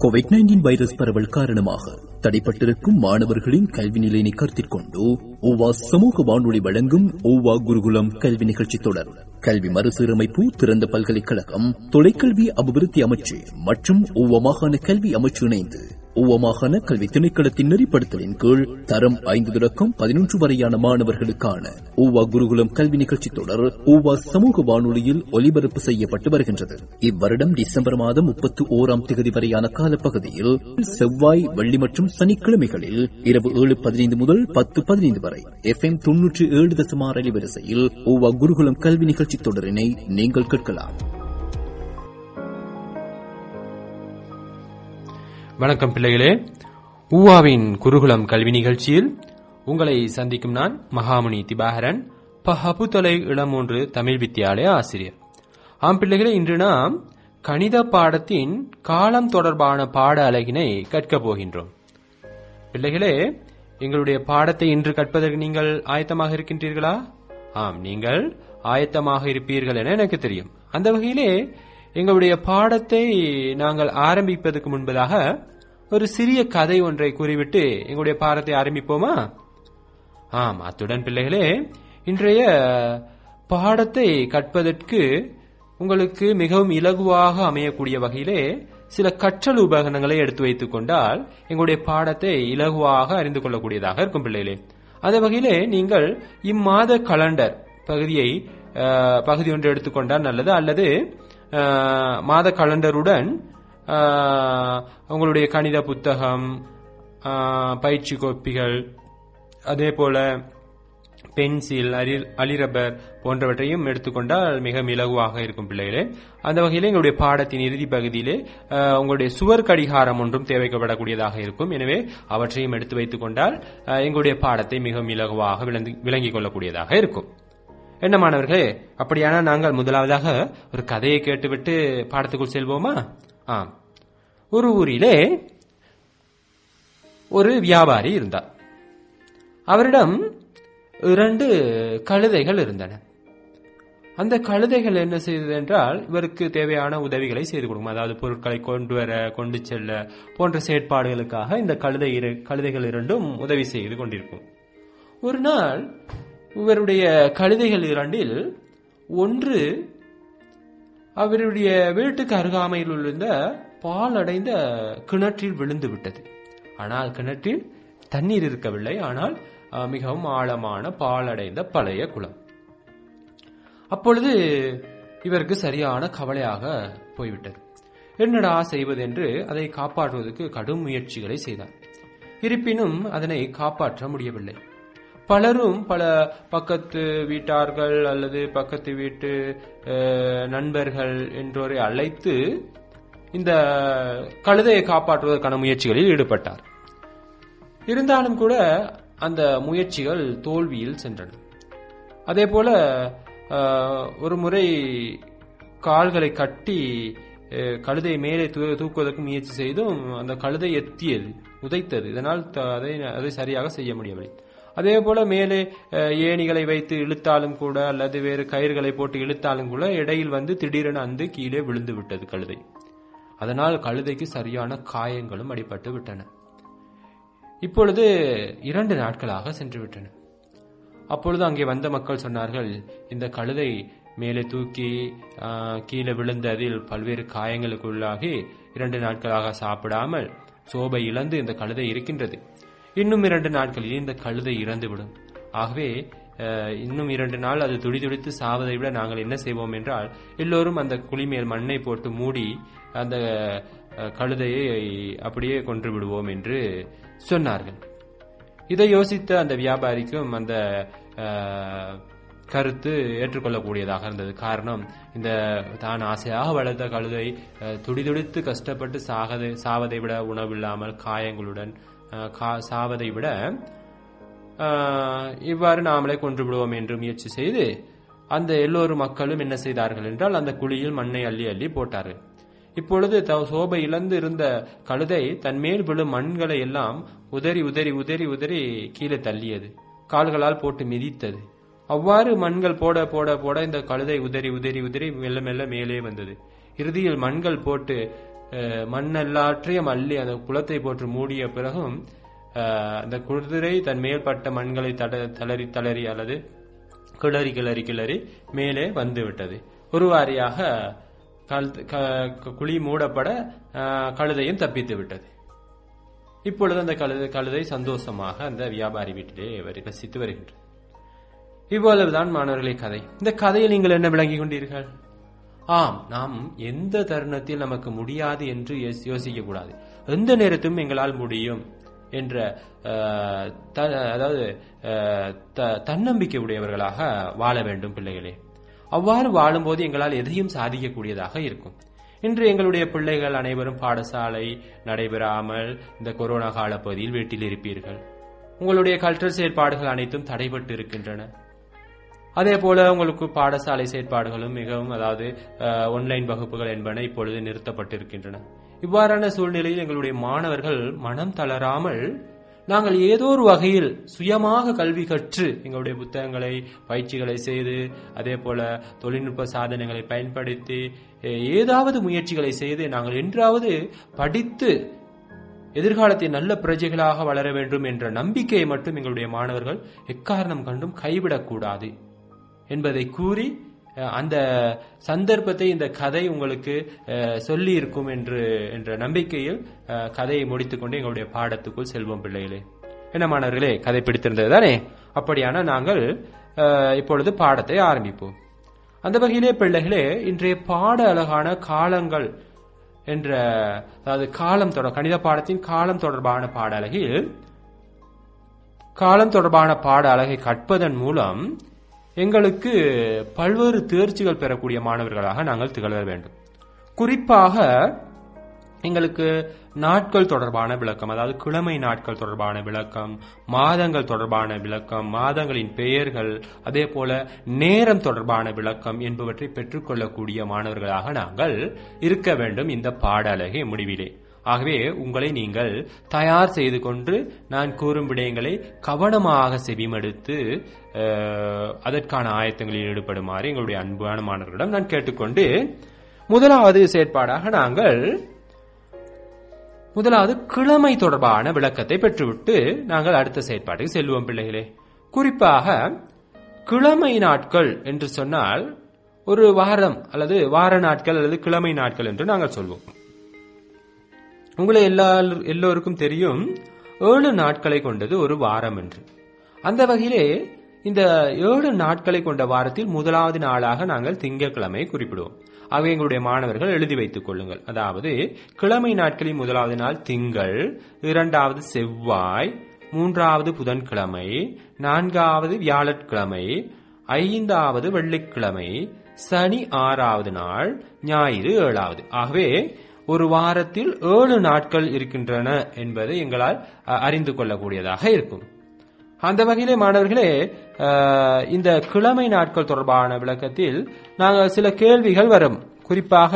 Covid nineteen virus பரவல் காரணமாக தடைப்பட்டிருக்கும் மாணவர்களின் கல்வி நிலையினை கருத்தில் கொண்டு ஓவா சமூக வானொலி வழங்கும் ஓவா குருகுலம் கல்வி நிகழ்ச்சி தொடர் கல்வி மறுசீரமைப்பு திறந்த பல்கலைக்கழகம் தொலைக்கல்வி அபிவிருத்தி அமைச்சு மற்றும் ஓவா மாகாண கல்வி அமைச்சு இணைந்து ஓவா மாகாண கல்வி திணைக்களத்தின் நெறிப்படுத்தலின் கீழ் தரம் ஐந்து தொடக்கம் பதினொன்று வரையான மாணவர்களுக்கான ஓவா குருகுலம் கல்வி நிகழ்ச்சி தொடர் ஓவா சமூக வானொலியில் ஒலிபரப்பு செய்யப்பட்டு வருகின்றது இவ்வருடம் டிசம்பர் மாதம் முப்பத்தி ஓராம் தேதி வரையான காலப்பகுதியில் செவ்வாய் வெள்ளி மற்றும் சனிக்கிழமைகளில் இரவு ஏழு பதினைந்து முதல் பத்து பதினைந்து வரை எஃப் எம் தொன்னூற்றி ஏழு தசமார் அலைவரிசையில் ஓவா குருகுலம் கல்வி நிகழ்ச்சி தொடரினை நீங்கள் கேட்கலாம் வணக்கம் பிள்ளைகளே ஊவாவின் குருகுலம் கல்வி நிகழ்ச்சியில் உங்களை சந்திக்கும் நான் மகாமுனி திபாகரன் பஹபுத்தொலை இளமூன்று தமிழ் வித்தியாலய ஆசிரியர் ஆம் பிள்ளைகளே இன்று நாம் கணித பாடத்தின் காலம் தொடர்பான பாட அலகினை கற்கப் போகின்றோம் பிள்ளைகளே எங்களுடைய பாடத்தை இன்று கற்பதற்கு நீங்கள் ஆயத்தமாக இருக்கின்றீர்களா ஆம் நீங்கள் ஆயத்தமாக இருப்பீர்கள் என எனக்கு தெரியும் அந்த வகையிலே எங்களுடைய பாடத்தை நாங்கள் ஆரம்பிப்பதற்கு முன்பதாக ஒரு சிறிய கதை ஒன்றை கூறிவிட்டு எங்களுடைய பாடத்தை ஆரம்பிப்போமா ஆம் அத்துடன் பிள்ளைகளே இன்றைய பாடத்தை கற்பதற்கு உங்களுக்கு மிகவும் இலகுவாக அமையக்கூடிய வகையிலே சில கற்றல் உபகரணங்களை எடுத்து வைத்துக் கொண்டால் எங்களுடைய பாடத்தை இலகுவாக அறிந்து கொள்ளக்கூடியதாக இருக்கும் பிள்ளைகளே அந்த வகையிலே நீங்கள் இம்மாத கலண்டர் பகுதியை அஹ், பகுதி ஒன்று எடுத்துக்கொண்டால் நல்லது அல்லது அஹ், மாத கலண்டருடன் அஹ், உங்களுடைய கணித புத்தகம் அஹ், பயிற்சி கோப்பிகள் அதே போல பென்சில் அரி அலிரப்பர் போன்றவற்றையும் எடுத்துக்கொண்டால் மிக இலகுவாக இருக்கும் பிள்ளைகளே அந்த வகையிலே எங்களுடைய பாடத்தின் இறுதி பகுதியிலே அஹ், உங்களுடைய சுவர் கடிகாரம் ஒன்றும் தேவைப்படக்கூடியதாக இருக்கும் எனவே அவற்றையும் எடுத்து வைத்துக் கொண்டால் அஹ், எங்களுடைய பாடத்தை மிகவும் இலகுவாக விளங்கி- விளங்கிக் கொள்ளக்கூடியதாக இருக்கும் என்ன மாணவர்களே அப்படியானால் நாங்கள் முதலாவதாக ஒரு கதையை கேட்டுவிட்டு பாடத்துக்குள் செல்வோமா ஆம் ஒரு ஊரிலே ஒரு வியாபாரி இருந்தார் அவரிடம் இரண்டு கழுதைகள் இருந்தன அந்த கழுதைகள் என்ன செய்தது என்றால் இவருக்கு தேவையான உதவிகளை செய்து கொடுக்கும் அதாவது பொருட்களை கொண்டு வர கொண்டு செல்ல போன்ற செயற்பாடுகளுக்காக இந்த கழுதை இரு- கழுதைகள் இரண்டும் உதவி செய்து கொண்டிருக்கும் ஒரு நாள் இவருடைய கழுதைகள் இரண்டில் ஒன்று அவருடைய வீட்டுக்கு அருகாமையில் உள்ள பால் அடைந்த கிணற்றில் விழுந்து விட்டது ஆனால் கிணற்றில் தண்ணீர் இருக்கவில்லை ஆனால் அஹ், மிகவும் ஆழமான பால் அடைந்த பழைய குளம் அப்பொழுது இவருக்கு சரியான கவலையாக போய்விட்டது என்னடா செய்வது என்று அதை காப்பாற்றுவதற்கு கடும் முயற்சிகளை செய்தார் இருப்பினும் அதனை காப்பாற்ற முடியவில்லை பலரும் பல பக்கத்து வீட்டார்கள் அல்லது பக்கத்து வீட்டு அஹ், நண்பர்கள் என்றோரை அழைத்து இந்த கழுதையை காப்பாற்றுவதற்கான முயற்சிகளில் ஈடுபட்டார் இருந்தாலும் கூட அந்த முயற்சிகள் தோல்வியில் சென்றன அதே போல அஹ், ஒரு முறை கால்களை கட்டி அஹ், கழுதை மேலே தூ- தூக்குவதற்கு முயற்சி செய்தும் அந்த கழுதை எத்தியது உதைத்தது இதனால் த- அதை அதை சரியாக செய்ய முடியவில்லை அதே போல மேலே அஹ், ஏணிகளை வைத்து இழுத்தாலும் கூட அல்லது வேறு கயிறுகளை போட்டு இழுத்தாலும் கூட இடையில் வந்து திடீரென அந்து கீழே விழுந்து விட்டது கழுதை அதனால் கழுதைக்கு சரியான காயங்களும் அடிபட்டு விட்டன இப்பொழுது இரண்டு நாட்களாக சென்று விட்டன அப்பொழுது அங்கே வந்த மக்கள் சொன்னார்கள் இந்த கழுதை மேலே தூக்கி ஆ, கீழே விழுந்ததில் பல்வேறு காயங்களுக்கு உள்ளாகி இரண்டு நாட்களாக சாப்பிடாமல் சோபை இழந்து இந்த கழுதை இருக்கின்றது இன்னும் இரண்டு நாட்களில் இந்த கழுதை இறந்துவிடும் ஆகவே அஹ், இன்னும் இரண்டு நாள் அது துடிதுடித்து சாவதை விட நாங்கள் என்ன செய்வோம் என்றால் எல்லோரும் அந்த குழி மேல் மண்ணை போட்டு மூடி அந்த அஹ், கழுதையை அப்படியே கொன்று விடுவோம் என்று சொன்னார்கள் இதை யோசித்த அந்த வியாபாரிக்கும் அந்த அஹ், கருத்து ஏற்றுக்கொள்ளக்கூடியதாக இருந்தது காரணம் இந்த தான் ஆசையாக வளர்த்த கழுதை அஹ், துடிதுடித்து கஷ்டப்பட்டு சாகதை சாவதை விட உணவில்லாமல் காயங்களுடன் அஹ், கா- சாவதை விட அஹ், இவ்வாறு நாமளே கொன்று விடுவோம் என்று முயற்சி செய்து அந்த எல்லோரும் மக்களும் என்ன செய்தார்கள் என்றால் அந்த குழியில் மண்ணை அள்ளி அள்ளி போட்டார்கள் இப்பொழுது த- சோபை இழந்து இருந்த கழுதை தன் மேல் விழும் மண்களை எல்லாம் உதறி உதறி உதறி உதறி கீழே தள்ளியது கால்களால் போட்டு மிதித்தது அவ்வாறு மண்கள் போட போட போட இந்த கழுதை உதறி உதறி உதறி மெல்ல மெல்ல மேலே வந்தது இறுதியில் மண்கள் போட்டு அஹ், மண் எல்லாற்றையும் அள்ளி அந்த குளத்தை போட்டு மூடிய பிறகும் அஹ், அந்த குதிரை தன் மேல்பட்ட மண்களை தட- தளறி தளறி அல்லது கிளறி கிளறி கிளறி மேலே வந்து விட்டது ஒரு வாரியாக கழுத்து- க- க- குழி மூடப்பட அஹ், கழுதையும் தப்பித்து விட்டது இப்பொழுது அந்த கழுதை கழுதை சந்தோஷமாக அந்த வியாபாரி வீட்டிலே வரி- வசித்து வருகின்றது இவ்வளவுதான் மாணவர்களே கதை இந்த கதையில் நீங்கள் என்ன விளங்கிக் கொண்டீர்கள் ஆம் நாம் எந்த தருணத்தில் நமக்கு முடியாது என்று யோசி- யோசிக்க கூடாது எந்த நேரத்திலும் எங்களால் முடியும் என்ற அஹ், த- அதாவது அஹ், த- தன்னம்பிக்கை உடையவர்களாக வாழ வேண்டும் பிள்ளைகளே அவ்வாறு வாழும்போது எங்களால் எதையும் சாதிக்கக்கூடியதாக இருக்கும் இன்று எங்களுடைய பிள்ளைகள் அனைவரும் பாடசாலை நடைபெறாமல் இந்த கொரோனா கால பகுதியில் வீட்டில் இருப்பீர்கள் உங்களுடைய கல்ச்சரல் செயற்பாடுகள் அனைத்தும் தடைபட்டு இருக்கின்றன அதே போல உங்களுக்கு பாடசாலை செயற்பாடுகளும் மிகவும் அதாவது அஹ், ஆன்லைன் வகுப்புகள் என்பன இப்பொழுது நிறுத்தப்பட்டிருக்கின்றன இவ்வாறான சூழ்நிலையில் எங்களுடைய மாணவர்கள் மனம் தளராமல் நாங்கள் ஏதோ ஒரு வகையில் சுயமாக கல்வி கற்று எங்களுடைய புத்தகங்களை பயிற்சிகளை செய்து அதே போல தொழில்நுட்ப சாதனங்களை பயன்படுத்தி அஹ், ஏதாவது முயற்சிகளை செய்து நாங்கள் என்றாவது படித்து எதிர்காலத்தில் நல்ல பிரஜைகளாக வளர வேண்டும் என்ற நம்பிக்கையை மட்டும் எங்களுடைய மாணவர்கள் எக்காரணம் கண்டும் கைவிடக்கூடாது என்பதை கூறி அஹ், அந்த சந்தர்ப்பத்தை இந்த கதை உங்களுக்கு அஹ், சொல்லி இருக்கும் என்று என்ற நம்பிக்கையில் அஹ், கதையை முடித்துக்கொண்டு எங்களுடைய பாடத்துக்குள் செல்வோம் பிள்ளைகளே என்ன மாணவர்களே கதை பிடித்திருந்தது தானே அப்படியான நாங்கள் அஹ், இப்பொழுது பாடத்தை ஆரம்பிப்போம் அந்த வகையிலே பிள்ளைகளே இன்றைய பாட அழகான காலங்கள் என்ற அதாவது காலம் தொடர் கணித பாடத்தின் காலம் தொடர்பான பாட அழகில் காலம் தொடர்பான பாட அழகை கற்பதன் மூலம் எங்களுக்கு பல்வேறு தேர்ச்சிகள் பெறக்கூடிய மாணவர்களாக நாங்கள் திகழ வேண்டும் குறிப்பாக எங்களுக்கு நாட்கள் தொடர்பான விளக்கம் அதாவது கிழமை நாட்கள் தொடர்பான விளக்கம் மாதங்கள் தொடர்பான விளக்கம் மாதங்களின் பெயர்கள் அதே போல நேரம் தொடர்பான விளக்கம் என்பவற்றை பெற்றுக்கொள்ளக்கூடிய மாணவர்களாக நாங்கள் இருக்க வேண்டும் இந்த பாடலகை முடிவிலே ஆகவே உங்களை நீங்கள் தயார் செய்து கொண்டு நான் கூறும் விடயங்களை கவனமாக செவிமடுத்து அஹ், அதற்கான ஆயத்தங்களில் ஈடுபடுமாறு எங்களுடைய அன்பான மாணவர்களிடம் நான் கேட்டுக்கொண்டு முதலாவது செயற்பாடாக நாங்கள் முதலாவது கிழமை தொடர்பான விளக்கத்தை பெற்றுவிட்டு நாங்கள் அடுத்த செயற்பாட்டுக்கு செல்வோம் பிள்ளைகளே குறிப்பாக கிழமை நாட்கள் என்று சொன்னால் ஒரு வாரம் அல்லது வார நாட்கள் அல்லது கிழமை நாட்கள் என்று நாங்கள் சொல்வோம் உங்களை எல்லா எல்லோருக்கும் தெரியும் ஏழு நாட்களை கொண்டது ஒரு வாரம் என்று அந்த வகையிலே இந்த ஏழு நாட்களை கொண்ட வாரத்தில் முதலாவது நாளாக நாங்கள் திங்கட்கிழமை குறிப்பிடுவோம் ஆகவே எங்களுடைய மாணவர்கள் எழுதி வைத்துக் கொள்ளுங்கள் அதாவது கிழமை நாட்களில் முதலாவது நாள் திங்கள் இரண்டாவது செவ்வாய் மூன்றாவது புதன்கிழமை நான்காவது வியாழக்கிழமை ஐந்தாவது வெள்ளிக்கிழமை சனி ஆறாவது நாள் ஞாயிறு ஏழாவது ஆகவே ஒரு வாரத்தில் ஏழு நாட்கள் இருக்கின்றன என்பதை எங்களால் அ, அறிந்து கொள்ளக்கூடியதாக இருக்கும் அந்த வகையிலே மாணவர்களே அஹ், இந்த கிழமை நாட்கள் தொடர்பான விளக்கத்தில் நாங்கள் சில கேள்விகள் வரும் குறிப்பாக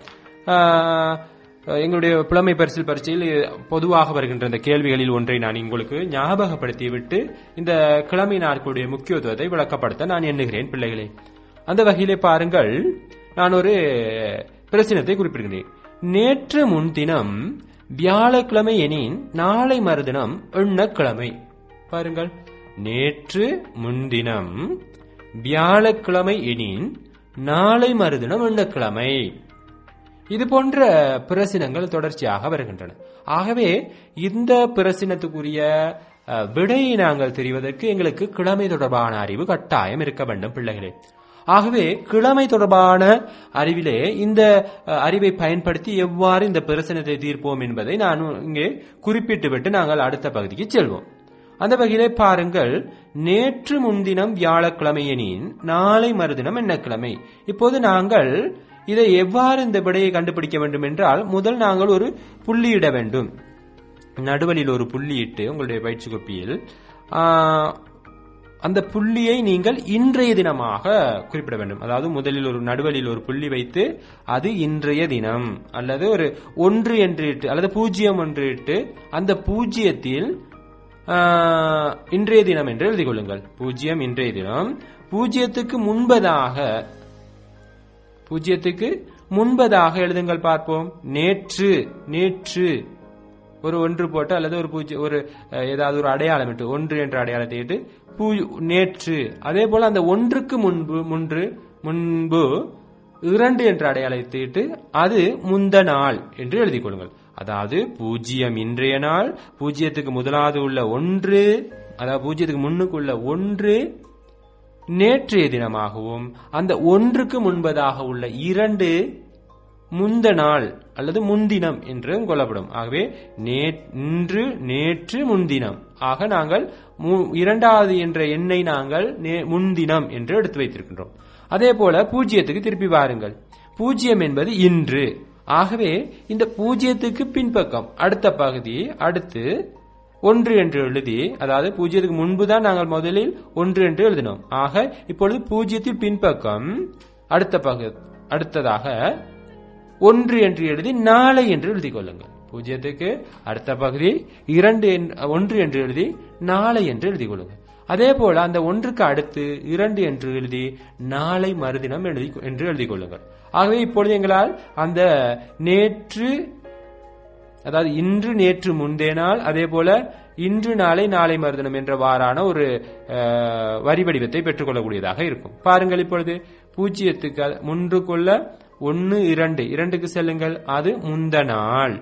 அஹ், எங்களுடைய புலமை பரிசில் பரீட்சையில் பொதுவாக வருகின்ற இந்த கேள்விகளில் ஒன்றை நான் உங்களுக்கு ஞாபகப்படுத்தி விட்டு இந்த கிழமை நாட்களுடைய முக்கியத்துவத்தை விளக்கப்படுத்த நான் எண்ணுகிறேன் பிள்ளைகளே அந்த வகையிலே பாருங்கள் நான் ஒரு பிரச்சனத்தை குறிப்பிடுகிறேன் நேற்று முன்தினம் வியாழக்கிழமை எனின் நாளை மறுதினம் எண்ணக்கிழமை பாருங்கள் நேற்று முன்தினம் வியாழக்கிழமை எனின் நாளை மறுதினம் எண்ணக்கிழமை இது போன்ற பிரசினங்கள் தொடர்ச்சியாக வருகின்றன ஆகவே இந்த பிரசினத்துக்குரிய அஹ், விடையை நாங்கள் தெரிவதற்கு எங்களுக்கு கிழமை தொடர்பான அறிவு கட்டாயம் இருக்க வேண்டும் பிள்ளைகளே ஆகவே கிழமை தொடர்பான அறிவிலே இந்த அஹ், அறிவை பயன்படுத்தி எவ்வாறு இந்த பிரச்சனத்தை தீர்ப்போம் என்பதை நான் இங்கே குறிப்பிட்டுவிட்டு நாங்கள் அடுத்த பகுதிக்கு செல்வோம் அந்த வகையிலே பாருங்கள் நேற்று முன்தினம் வியாழக்கிழமை எனின் நாளை மறுதினம் என்ன கிழமை இப்போது நாங்கள் இதை எவ்வாறு இந்த விடையை கண்டுபிடிக்க வேண்டும் என்றால் முதல் நாங்கள் ஒரு புள்ளியிட வேண்டும் நடுவலில் ஒரு புள்ளியிட்டு உங்களுடைய பயிற்சி கோப்பியில் ஆஹ், அந்த புள்ளியை நீங்கள் இன்றைய தினமாக குறிப்பிட வேண்டும் அதாவது முதலில் ஒரு நடுவலில் ஒரு புள்ளி வைத்து அது இன்றைய தினம் அல்லது ஒரு ஒன்று என்று இட்டு அல்லது பூஜ்ஜியம் ஒன்று இட்டு அந்த பூஜ்ஜியத்தில் ஆஹ், இன்றைய தினம் என்று எழுதிக் கொள்ளுங்கள் பூஜ்ஜியம் இன்றைய தினம் பூஜ்ஜியத்துக்கு முன்பதாக பூஜ்ஜியத்துக்கு முன்பதாக எழுதுங்கள் பார்ப்போம் நேற்று நேற்று ஒரு ஒன்று போட்டு அல்லது ஒரு பூஜ்ஜி ஒரு அஹ், ஏதாவது ஒரு அடையாளம் இட்டு ஒன்று என்ற அடையாளத்தை இட்டு பூ நேற்று அதே போல அந்த ஒன்றுக்கு முன்பு முன்று முன்பு இரண்டு என்ற அடையாளத்தை இட்டு அது முந்த நாள் என்று எழுதிக் கொள்ளுங்கள் அதாவது பூஜ்ஜியம் இன்றைய நாள் பூஜ்ஜியத்துக்கு முதலாவது உள்ள ஒன்று அதாவது பூஜ்ஜியத்துக்கு முன்னுக்கு உள்ள ஒன்று நேற்றைய தினமாகவும் அந்த ஒன்றுக்கு முன்பதாக உள்ள இரண்டு முந்த நாள் அல்லது முன்தினம் என்றும் கொள்ளப்படும் ஆகவே நே- இன்று நேற்று முன்தினம் ஆக நாங்கள் மு- இரண்டாவது என்ற எண்ணை நாங்கள் நே- முன்தினம் என்று எடுத்து வைத்திருக்கின்றோம் அதே போல பூஜ்ஜியத்துக்கு திருப்பி வாருங்கள் பூஜ்ஜியம் என்பது இன்று ஆகவே இந்த பூஜ்ஜியத்துக்கு பின்பக்கம் அடுத்த பகுதி அடுத்து ஒன்று என்று எழுதி அதாவது பூஜ்ஜியத்துக்கு முன்புதான் நாங்கள் முதலில் ஒன்று என்று எழுதினோம் ஆக இப்பொழுது பூஜ்ஜியத்தில் பின்பக்கம் அடுத்த பகு அடுத்ததாக ஒன்று என்று எழுதி நாளை என்று எழுதிக் கொள்ளுங்கள் பூஜ்ஜியத்துக்கு அடுத்த பகுதி இரண்டு என்- ஒன்று என்று எழுதி நாளை என்று எழுதிக் கொள்ளுங்கள் அதே போல அந்த ஒன்றுக்கு அடுத்து இரண்டு என்று எழுதி நாளை மறுதினம் எழுதி என்று எழுதிக் கொள்ளுங்கள் ஆகவே இப்பொழுது எங்களால் அந்த நேற்று அதாவது இன்று நேற்று முந்தைய நாள் அதே போல இன்று நாளை நாளை மறுதினம் என்றவாறான ஒரு அஹ், வரி வடிவத்தை பெற்றுக்கொள்ளக்கூடியதாக இருக்கும் பாருங்கள் இப்பொழுது பூஜ்ஜியத்துக்கு அது- முன்றுக்குள்ள ஒன்னு இரண்டு இரண்டுக்கு செல்லுங்கள் அது முந்த நாள்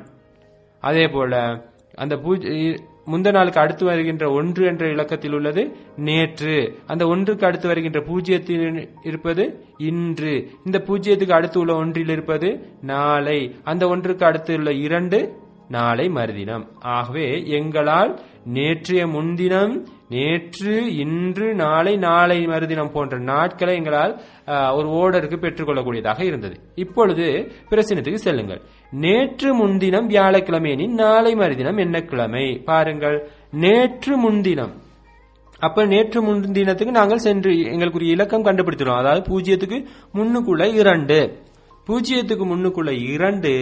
அதே போல அந்த பூஜ் இ- முந்த நாளுக்கு அடுத்து வருகின்ற ஒன்று என்ற இலக்கத்தில் உள்ளது நேற்று அந்த ஒன்றுக்கு அடுத்து வருகின்ற பூஜ்ஜியத்தில் இருப்பது இன்று இந்த பூஜ்ஜியத்துக்கு அடுத்து உள்ள ஒன்றில் இருப்பது நாளை அந்த ஒன்றுக்கு அடுத்து உள்ள இரண்டு நாளை மறுதினம் ஆகவே எங்களால் நேற்றைய முன்தினம் நேற்று இன்று நாளை நாளை மறுதினம் போன்ற நாட்களை எங்களால் ஆஹ், ஒரு ஓர்டருக்கு பெற்றுக்கொள்ளக்கூடியதாக இருந்தது இப்பொழுது பிரச்சனத்துக்கு செல்லுங்கள் நேற்று முன்தினம் வியாழக்கிழமை எனின் நாளை மறுதினம் என்ன கிழமை பாருங்கள் நேற்று முன்தினம் அப்ப நேற்று முன்தினத்துக்கு நாங்கள் சென்று எங்களுக்குரிய இலக்கம் கண்டுபிடித்துள்ளோம் அதாவது பூஜ்ஜியத்துக்கு முன்னுக்குள்ள இரண்டு பூஜ்ஜியத்துக்கு முன்னுக்குள்ள இரண்டு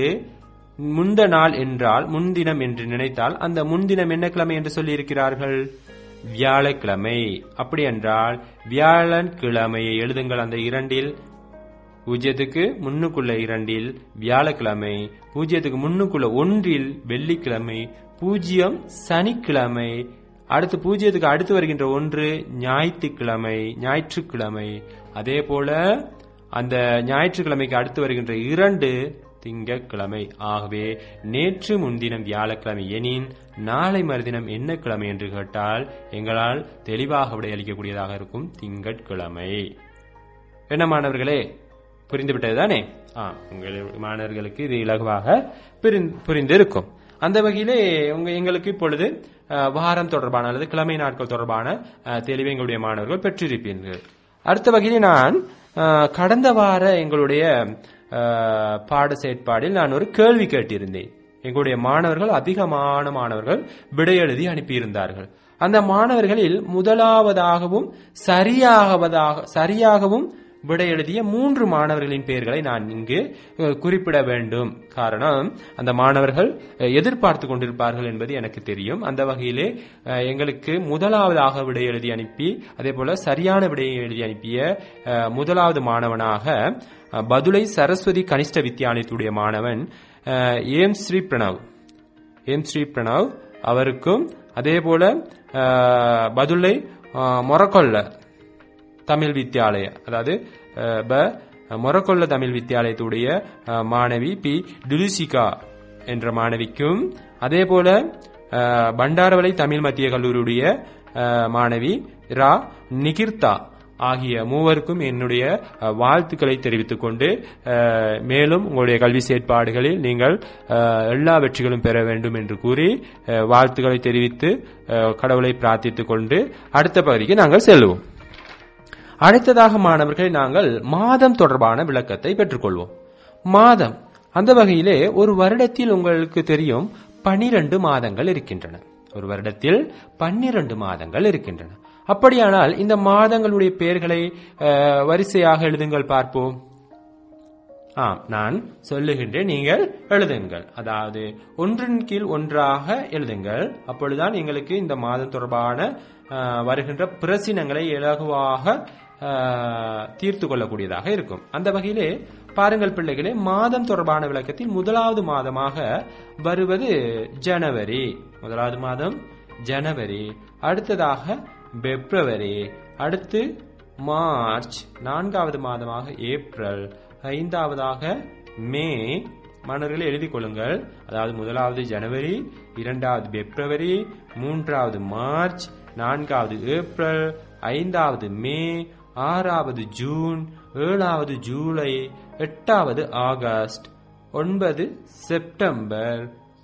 முந்த நாள் என்றால் முன்தினம் என்று நினைத்தால் அந்த முன்தினம் என்ன கிழமை என்று சொல்லி இருக்கிறார்கள் வியாழக்கிழமை அப்படி என்றால் வியாழன் கிழமையை எழுதுங்கள் அந்த இரண்டில் பூஜ்ஜியத்துக்கு முன்னுக்குள்ள இரண்டில் வியாழக்கிழமை பூஜ்ஜியத்துக்கு முன்னுக்குள்ள ஒன்றில் வெள்ளிக்கிழமை பூஜ்ஜியம் சனிக்கிழமை அடுத்து பூஜ்ஜியத்துக்கு அடுத்து வருகின்ற ஒன்று ஞாயிற்றுக்கிழமை ஞாயிற்றுக்கிழமை அதே போல அந்த ஞாயிற்றுக்கிழமைக்கு அடுத்து வருகின்ற இரண்டு திங்கட்கிழமை ஆகவே நேற்று முன்தினம் வியாழக்கிழமை எனின் நாளை மறுதினம் என்ன கிழமை என்று கேட்டால் எங்களால் தெளிவாக விடையளிக்கக்கூடியதாக இருக்கும் திங்கட்கிழமை என்ன மாணவர்களே புரிந்துவிட்டது தானே ஆ உங்கள் மாணவர்களுக்கு இது இலகுவாக புரிந்து- புரிந்திருக்கும் அந்த வகையிலே உங்க எங்களுக்கு இப்பொழுது அஹ், வாரம் தொடர்பான அல்லது கிழமை நாட்கள் தொடர்பான அஹ், தெளிவை எங்களுடைய மாணவர்கள் பெற்றிருப்பீர்கள் அடுத்த வகையிலே நான் அஹ், கடந்த வார எங்களுடைய அஹ், பாட செயற்பாடில் நான் ஒரு கேள்வி கேட்டிருந்தேன் எங்களுடைய மாணவர்கள் அதிகமான மாணவர்கள் விடை எழுதி அனுப்பியிருந்தார்கள் அந்த மாணவர்களில் முதலாவதாகவும் சரியாகவதாக சரியாகவும் விடை எழுதிய மூன்று மாணவர்களின் பெயர்களை நான் இங்கு அஹ், குறிப்பிட வேண்டும் காரணம் அந்த மாணவர்கள் அஹ், எதிர்பார்த்து கொண்டிருப்பார்கள் என்பது எனக்கு தெரியும் அந்த வகையிலே அஹ், எங்களுக்கு முதலாவதாக விடை எழுதி அனுப்பி அதே போல சரியான விடையை எழுதி அனுப்பிய அஹ், முதலாவது மாணவனாக அஹ், பதுளை சரஸ்வதி கனிஷ்ட வித்தியாலயத்துடைய மாணவன் அஹ், ஏம் ஸ்ரீ பிரணவ் எம் ஸ்ரீ பிரணவ் அவருக்கும் அதே போல அஹ், பதுளை அஹ், மொரக்கொல்ல தமிழ் வித்தியாலய அதாவது அஹ், ப மொரக்கொல்ல தமிழ் வித்தியாலயத்துடைய அஹ், மாணவி பி டுலிசிகா என்ற மாணவிக்கும் அதே போல அஹ், பண்டாரவளை தமிழ் மத்திய கல்லூரியுடைய அஹ், மாணவி ரா நிகிர்தா ஆகிய மூவருக்கும் என்னுடைய அஹ், வாழ்த்துக்களை தெரிவித்துக் கொண்டு அஹ், மேலும் உங்களுடைய கல்வி செயற்பாடுகளில் நீங்கள் அஹ், எல்லா வெற்றிகளும் பெற வேண்டும் என்று கூறி அஹ், வாழ்த்துக்களை தெரிவித்து அஹ், கடவுளை பிரார்த்தித்துக் கொண்டு அடுத்த பகுதிக்கு நாங்கள் செல்வோம் அடுத்ததாக மாணவர்கள் நாங்கள் மாதம் தொடர்பான விளக்கத்தை பெற்றுக்கொள்வோம் மாதம் அந்த வகையிலே ஒரு வருடத்தில் உங்களுக்கு தெரியும் பனிரெண்டு மாதங்கள் இருக்கின்றன ஒரு வருடத்தில் பன்னிரண்டு மாதங்கள் இருக்கின்றன அப்படியானால் இந்த மாதங்களுடைய பெயர்களை அஹ், வரிசையாக எழுதுங்கள் பார்ப்போம் ஆம் நான் சொல்லுகின்றேன் நீங்கள் எழுதுங்கள் அதாவது ஒன்றின் கீழ் ஒன்றாக எழுதுங்கள் அப்பொழுதுதான் எங்களுக்கு இந்த மாதம் தொடர்பான ஆ, வருகின்ற பிரசினங்களை இலகுவாக ஆ, தீர்த்து கொள்ளக்கூடியதாக இருக்கும் அந்த வகையிலே பாருங்கள் பிள்ளைகளே மாதம் தொடர்பான விளக்கத்தில் முதலாவது மாதமாக வருவது ஜனவரி முதலாவது மாதம் ஜனவரி அடுத்ததாக பிப்ரவரி அடுத்து மார்ச் நான்காவது மாதமாக ஏப்ரல் ஐந்தாவதாக மே மாணவர்களை எழுதிக் கொள்ளுங்கள் அதாவது முதலாவது ஜனவரி இரண்டாவது பிப்ரவரி மூன்றாவது மார்ச் நான்காவது ஏப்ரல் ஐந்தாவது மே ஆறாவது ஜூன் ஏழாவது ஜூலை எட்டாவது ஆகஸ்ட் ஒன்பது செப்டம்பர்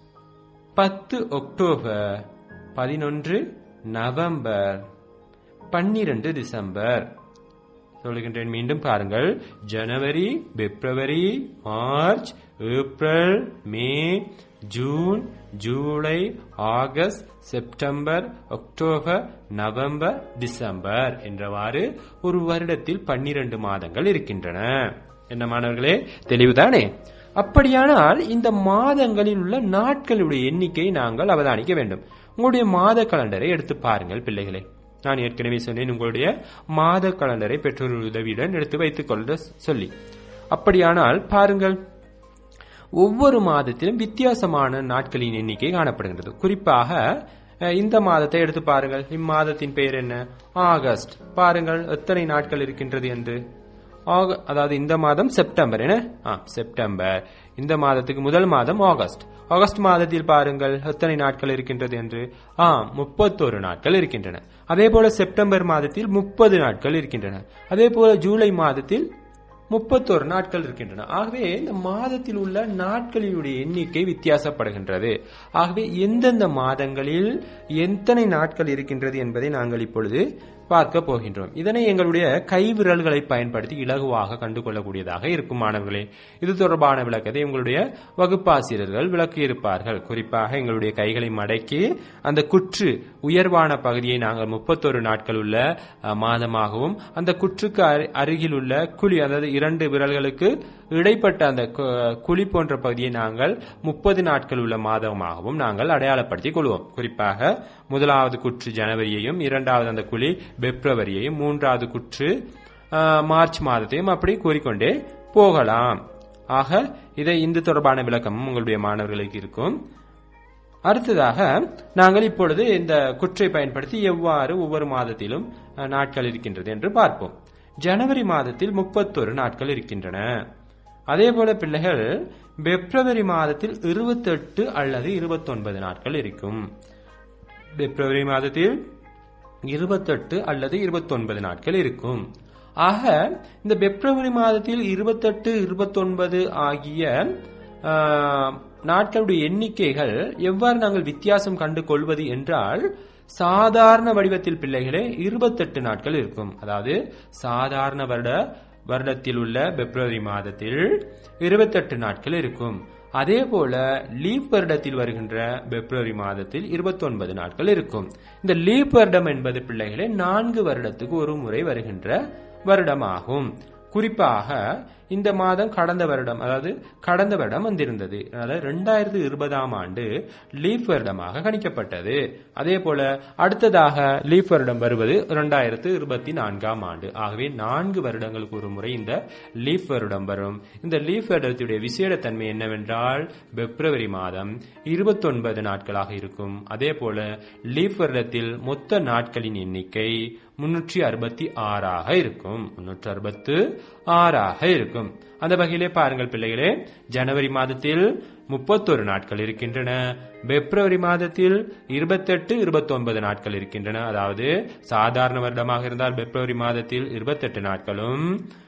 பத்து அக்டோபர் பதினொன்று நவம்பர் பன்னிரண்டு டிசம்பர் சொல்லுகின்றேன் மீண்டும் பாருங்கள் ஜனவரி பிப்ரவரி மார்ச் ஏப்ரல் மே ஜூன் ஜூலை August September October November December என்றவாறு ஒரு வருடத்தில் பன்னிரண்டு மாதங்கள் இருக்கின்றன என்ன மாணவர்களே தெளிவுதானே அப்படியானால் இந்த மாதங்களில் உள்ள நாட்களுடைய எண்ணிக்கை நாங்கள் அவதானிக்க வேண்டும் உங்களுடைய மாத கலண்டரை எடுத்து பாருங்கள் பிள்ளைகளே நான் ஏற்கனவே சொன்னேன் உங்களுடைய மாத கலண்டரை பெற்றோர் உதவியுடன் எடுத்து வைத்துக் கொள்ள சொல்லி அப்படியானால் பாருங்கள் ஒவ்வொரு மாதத்திலும் வித்தியாசமான நாட்களின் எண்ணிக்கை காணப்படுகின்றது குறிப்பாக அஹ், இந்த மாதத்தை எடுத்து பாருங்கள் இம்மாதத்தின் பெயர் என்ன ஆகஸ்ட் பாருங்கள் எத்தனை நாட்கள் இருக்கின்றது என்று ஆக- அதாவது இந்த மாதம் செப்டம்பர் என்ன ஆ, செப்டம்பர் இந்த மாதத்துக்கு முதல் மாதம் ஆகஸ்ட் ஆகஸ்ட் மாதத்தில் பாருங்கள் எத்தனை நாட்கள் இருக்கின்றது என்று ஆ முப்பத்தோரு நாட்கள் இருக்கின்றன அதே போல செப்டம்பர் மாதத்தில் முப்பது நாட்கள் இருக்கின்றன அதே போல ஜூலை மாதத்தில் முப்பத்தோரு நாட்கள் இருக்கின்றன ஆகவே இந்த மாதத்தில் உள்ள நாட்களினுடைய எண்ணிக்கை வித்தியாசப்படுகின்றது ஆகவே எந்தெந்த மாதங்களில் எத்தனை நாட்கள் இருக்கின்றது என்பதை நாங்கள் இப்பொழுது பார்க்க போகின்றோம் இதனை எங்களுடைய கைவிரல்களை பயன்படுத்தி இலகுவாக கண்டுகொள்ளக்கூடியதாக இருக்கும் மாணவர்களே இது தொடர்பான விளக்கத்தை உங்களுடைய வகுப்பாசிரியர்கள் விளக்கியிருப்பார்கள் குறிப்பாக எங்களுடைய கைகளை மடக்கி அந்த குற்று உயர்வான பகுதியை நாங்கள் முப்பத்தொரு நாட்கள் உள்ள அஹ், மாதமாகவும் அந்த குற்றுக்கு அரு- அருகில் உள்ள குழி அதாவது இரண்டு விரல்களுக்கு இடைப்பட்ட அந்த கு- குழி போன்ற பகுதியை நாங்கள் முப்பது நாட்கள் உள்ள மாதமாகவும் நாங்கள் அடையாளப்படுத்திக் கொள்வோம் குறிப்பாக முதலாவது குற்று ஜனவரியையும் இரண்டாவது அந்த குழி பிப்ரவரியையும் மூன்றாவது குற்று ஆஹ், மார்ச் மாதத்தையும் அப்படி கூறிக்கொண்டே போகலாம் ஆக இதை இந்த தொடர்பான விளக்கமும் உங்களுடைய மாணவர்களுக்கு இருக்கும் அடுத்ததாக நாங்கள் இப்பொழுது இந்த குற்றை பயன்படுத்தி எவ்வாறு ஒவ்வொரு மாதத்திலும் அஹ், நாட்கள் இருக்கின்றது என்று பார்ப்போம் ஜனவரி மாதத்தில் முப்பத்தொரு நாட்கள் இருக்கின்றன அதே போல பிள்ளைகள் பிப்ரவரி மாதத்தில் இருபத்தெட்டு அல்லது இருபத்தொன்பது நாட்கள் இருக்கும் பிப்ரவரி மாதத்தில் இருபத்தெட்டு அல்லது இருபத்தொன்பது நாட்கள் இருக்கும் ஆக இந்த பிப்ரவரி மாதத்தில் இருபத்தெட்டு இருபத்தொன்பது ஆகிய ஆஹ், நாட்களுடைய எண்ணிக்கைகள் எவ்வாறு நாங்கள் வித்தியாசம் கண்டு கொள்வது என்றால் சாதாரண வடிவத்தில் பிள்ளைகளே இருபத்தெட்டு நாட்கள் இருக்கும் அதாவது சாதாரண வருட வருடத்தில் உள்ள பிப்ரவரி மாதத்தில் இருபத்தெட்டு நாட்கள் இருக்கும் அதே போல லீப் வருடத்தில் வருகின்ற பிப்ரவரி மாதத்தில் 29 நாட்கள் இருக்கும் இந்த லீப் வருடம் என்பது பிள்ளைகளே நான்கு வருடத்துக்கு ஒரு முறை வருகின்ற வருடமாகும் குறிப்பாக இந்த மாதம் கடந்த வருடம் அதாவது கடந்த வருடம் வந்திருந்தது அதாவது ரெண்டாயிரத்தி இருபதாம் ஆண்டு லீப் வருடமாக கணிக்கப்பட்டது அதே போல அடுத்ததாக லீப் வருடம் வருவது இரண்டாயிரத்து இருபத்தி நான்காம் ஆண்டு ஆகவே நான்கு வருடங்களுக்கு ஒரு முறை இந்த லீப் வருடம் வரும் இந்த லீப் வருடத்துடைய விசேட தன்மை என்னவென்றால் பிப்ரவரி மாதம் இருபத்தொன்பது நாட்களாக இருக்கும் அதே போல லீப் வருடத்தில் மொத்த நாட்களின் எண்ணிக்கை முன்னூற்றி அறுபத்தி ஆறாக இருக்கும் முன்னூற்றி அறுபத்து ஆறாக இருக்கும் அந்த வகையிலே பாருங்கள் பிள்ளைகளே ஜனவரி மாதத்தில் முப்பத்தொரு நாட்கள் இருக்கின்றன பிப்ரவரி மாதத்தில் இருபத்தெட்டு இருபத்தொன்பது நாட்கள் இருக்கின்றன அதாவது சாதாரண வருடமாக இருந்தால் பிப்ரவரி மாதத்தில் இருபத்தெட்டு நாட்களும்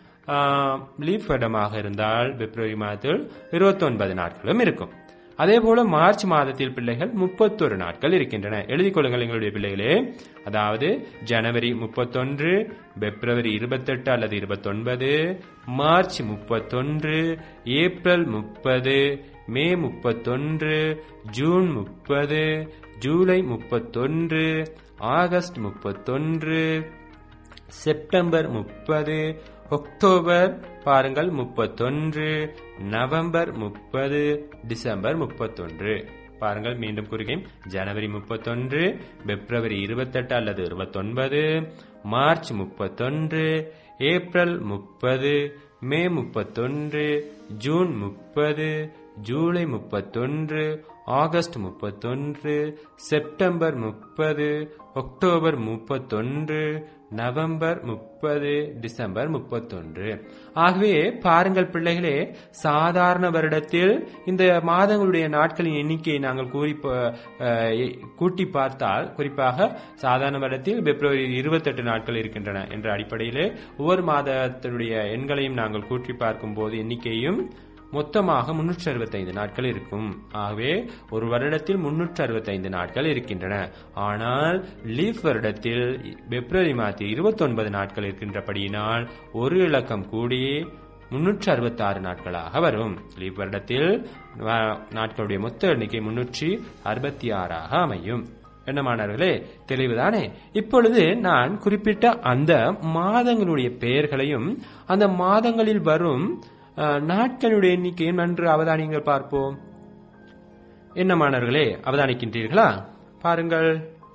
லீப் வருடமாக இருந்தால் பிப்ரவரி மாதத்தில் இருபத்தொன்பது நாட்களும் இருக்கும் அதே போல மார்ச் மாதத்தில் பிள்ளைகள் முப்பத்தொரு நாட்கள் இருக்கின்றன எழுதிக் கொள்ளுங்கள் எங்களுடைய பிள்ளைகளே அதாவது ஜனவரி முப்பத்தொன்று பிப்ரவரி இருபத்தெட்டு அல்லது இருபத்தொன்பது மார்ச் முப்பத்தொன்று ஏப்ரல் முப்பது மே முப்பத்தொன்று ஜூன் முப்பது ஜூலை முப்பத்தொன்று ஆகஸ்ட் முப்பத்தொன்று செப்டம்பர் முப்பது அக்டோபர் பாருங்கள் முப்பத்தொன்று நவம்பர் முப்பது டிசம்பர் முப்பத்தொன்று பாருங்கள் மீண்டும் குறிக்கிறேன் ஜனவரி முப்பத்தொன்று பிப்ரவரி இருபத்தெட்டு அல்லது இருபத்தொன்பது மார்ச் முப்பத்தொன்று ஏப்ரல் முப்பது மே முப்பத்தொன்று ஜூன் முப்பது ஜூலை முப்பத்தொன்று ஆகஸ்ட் முப்பத்தொன்று செப்டம்பர் முப்பது அக்டோபர் முப்பத்தொன்று நவம்பர் முப்பது டிசம்பர் முப்பத்தொன்று ஆகவே பாருங்கள் பிள்ளைகளே சாதாரண வருடத்தில் இந்த மாதங்களுடைய நாட்களின் எண்ணிக்கையை நாங்கள் கூறி ப- அஹ், எ- கூட்டி பார்த்தால் குறிப்பாக சாதாரண வருடத்தில் பிப்ரவரி இருபத்தெட்டு நாட்கள் இருக்கின்றன என்ற அடிப்படையிலே ஒவ்வொரு மாதத்தினுடைய எண்களையும் நாங்கள் கூட்டி பார்க்கும் போது எண்ணிக்கையும் மொத்தமாக முன்னூற்றி அறுபத்தைந்து நாட்கள் இருக்கும் ஆகவே ஒரு வருடத்தில் முன்னூற்றி அறுபத்தைந்து நாட்கள் இருக்கின்றன ஆனால் லீஃப் வருடத்தில் பிப்ரவரி மாதத்தில் இருபத்தொன்பது நாட்கள் இருக்கின்றபடியினால் ஒரு இலக்கம் கூடி முன்னூற்றி அறுபத்தி ஆறு நாட்களாக வரும் லீப் வருடத்தில் வ- நாட்களுடைய மொத்த எண்ணிக்கை முன்னூற்றி அறுபத்தி ஆறாக அமையும் என்ன மாணவர்களே தெளிவுதானே இப்பொழுது நான் குறிப்பிட்ட அந்த மாதங்களுடைய பெயர்களையும் அந்த மாதங்களில் வரும் அஹ், நாட்களுடைய எண்ணிக்கையும் நன்று அவதானியங்கள் பார்ப்போம் என்ன மாணவர்களே அவதானிக்கின்றீர்களா பாருங்கள்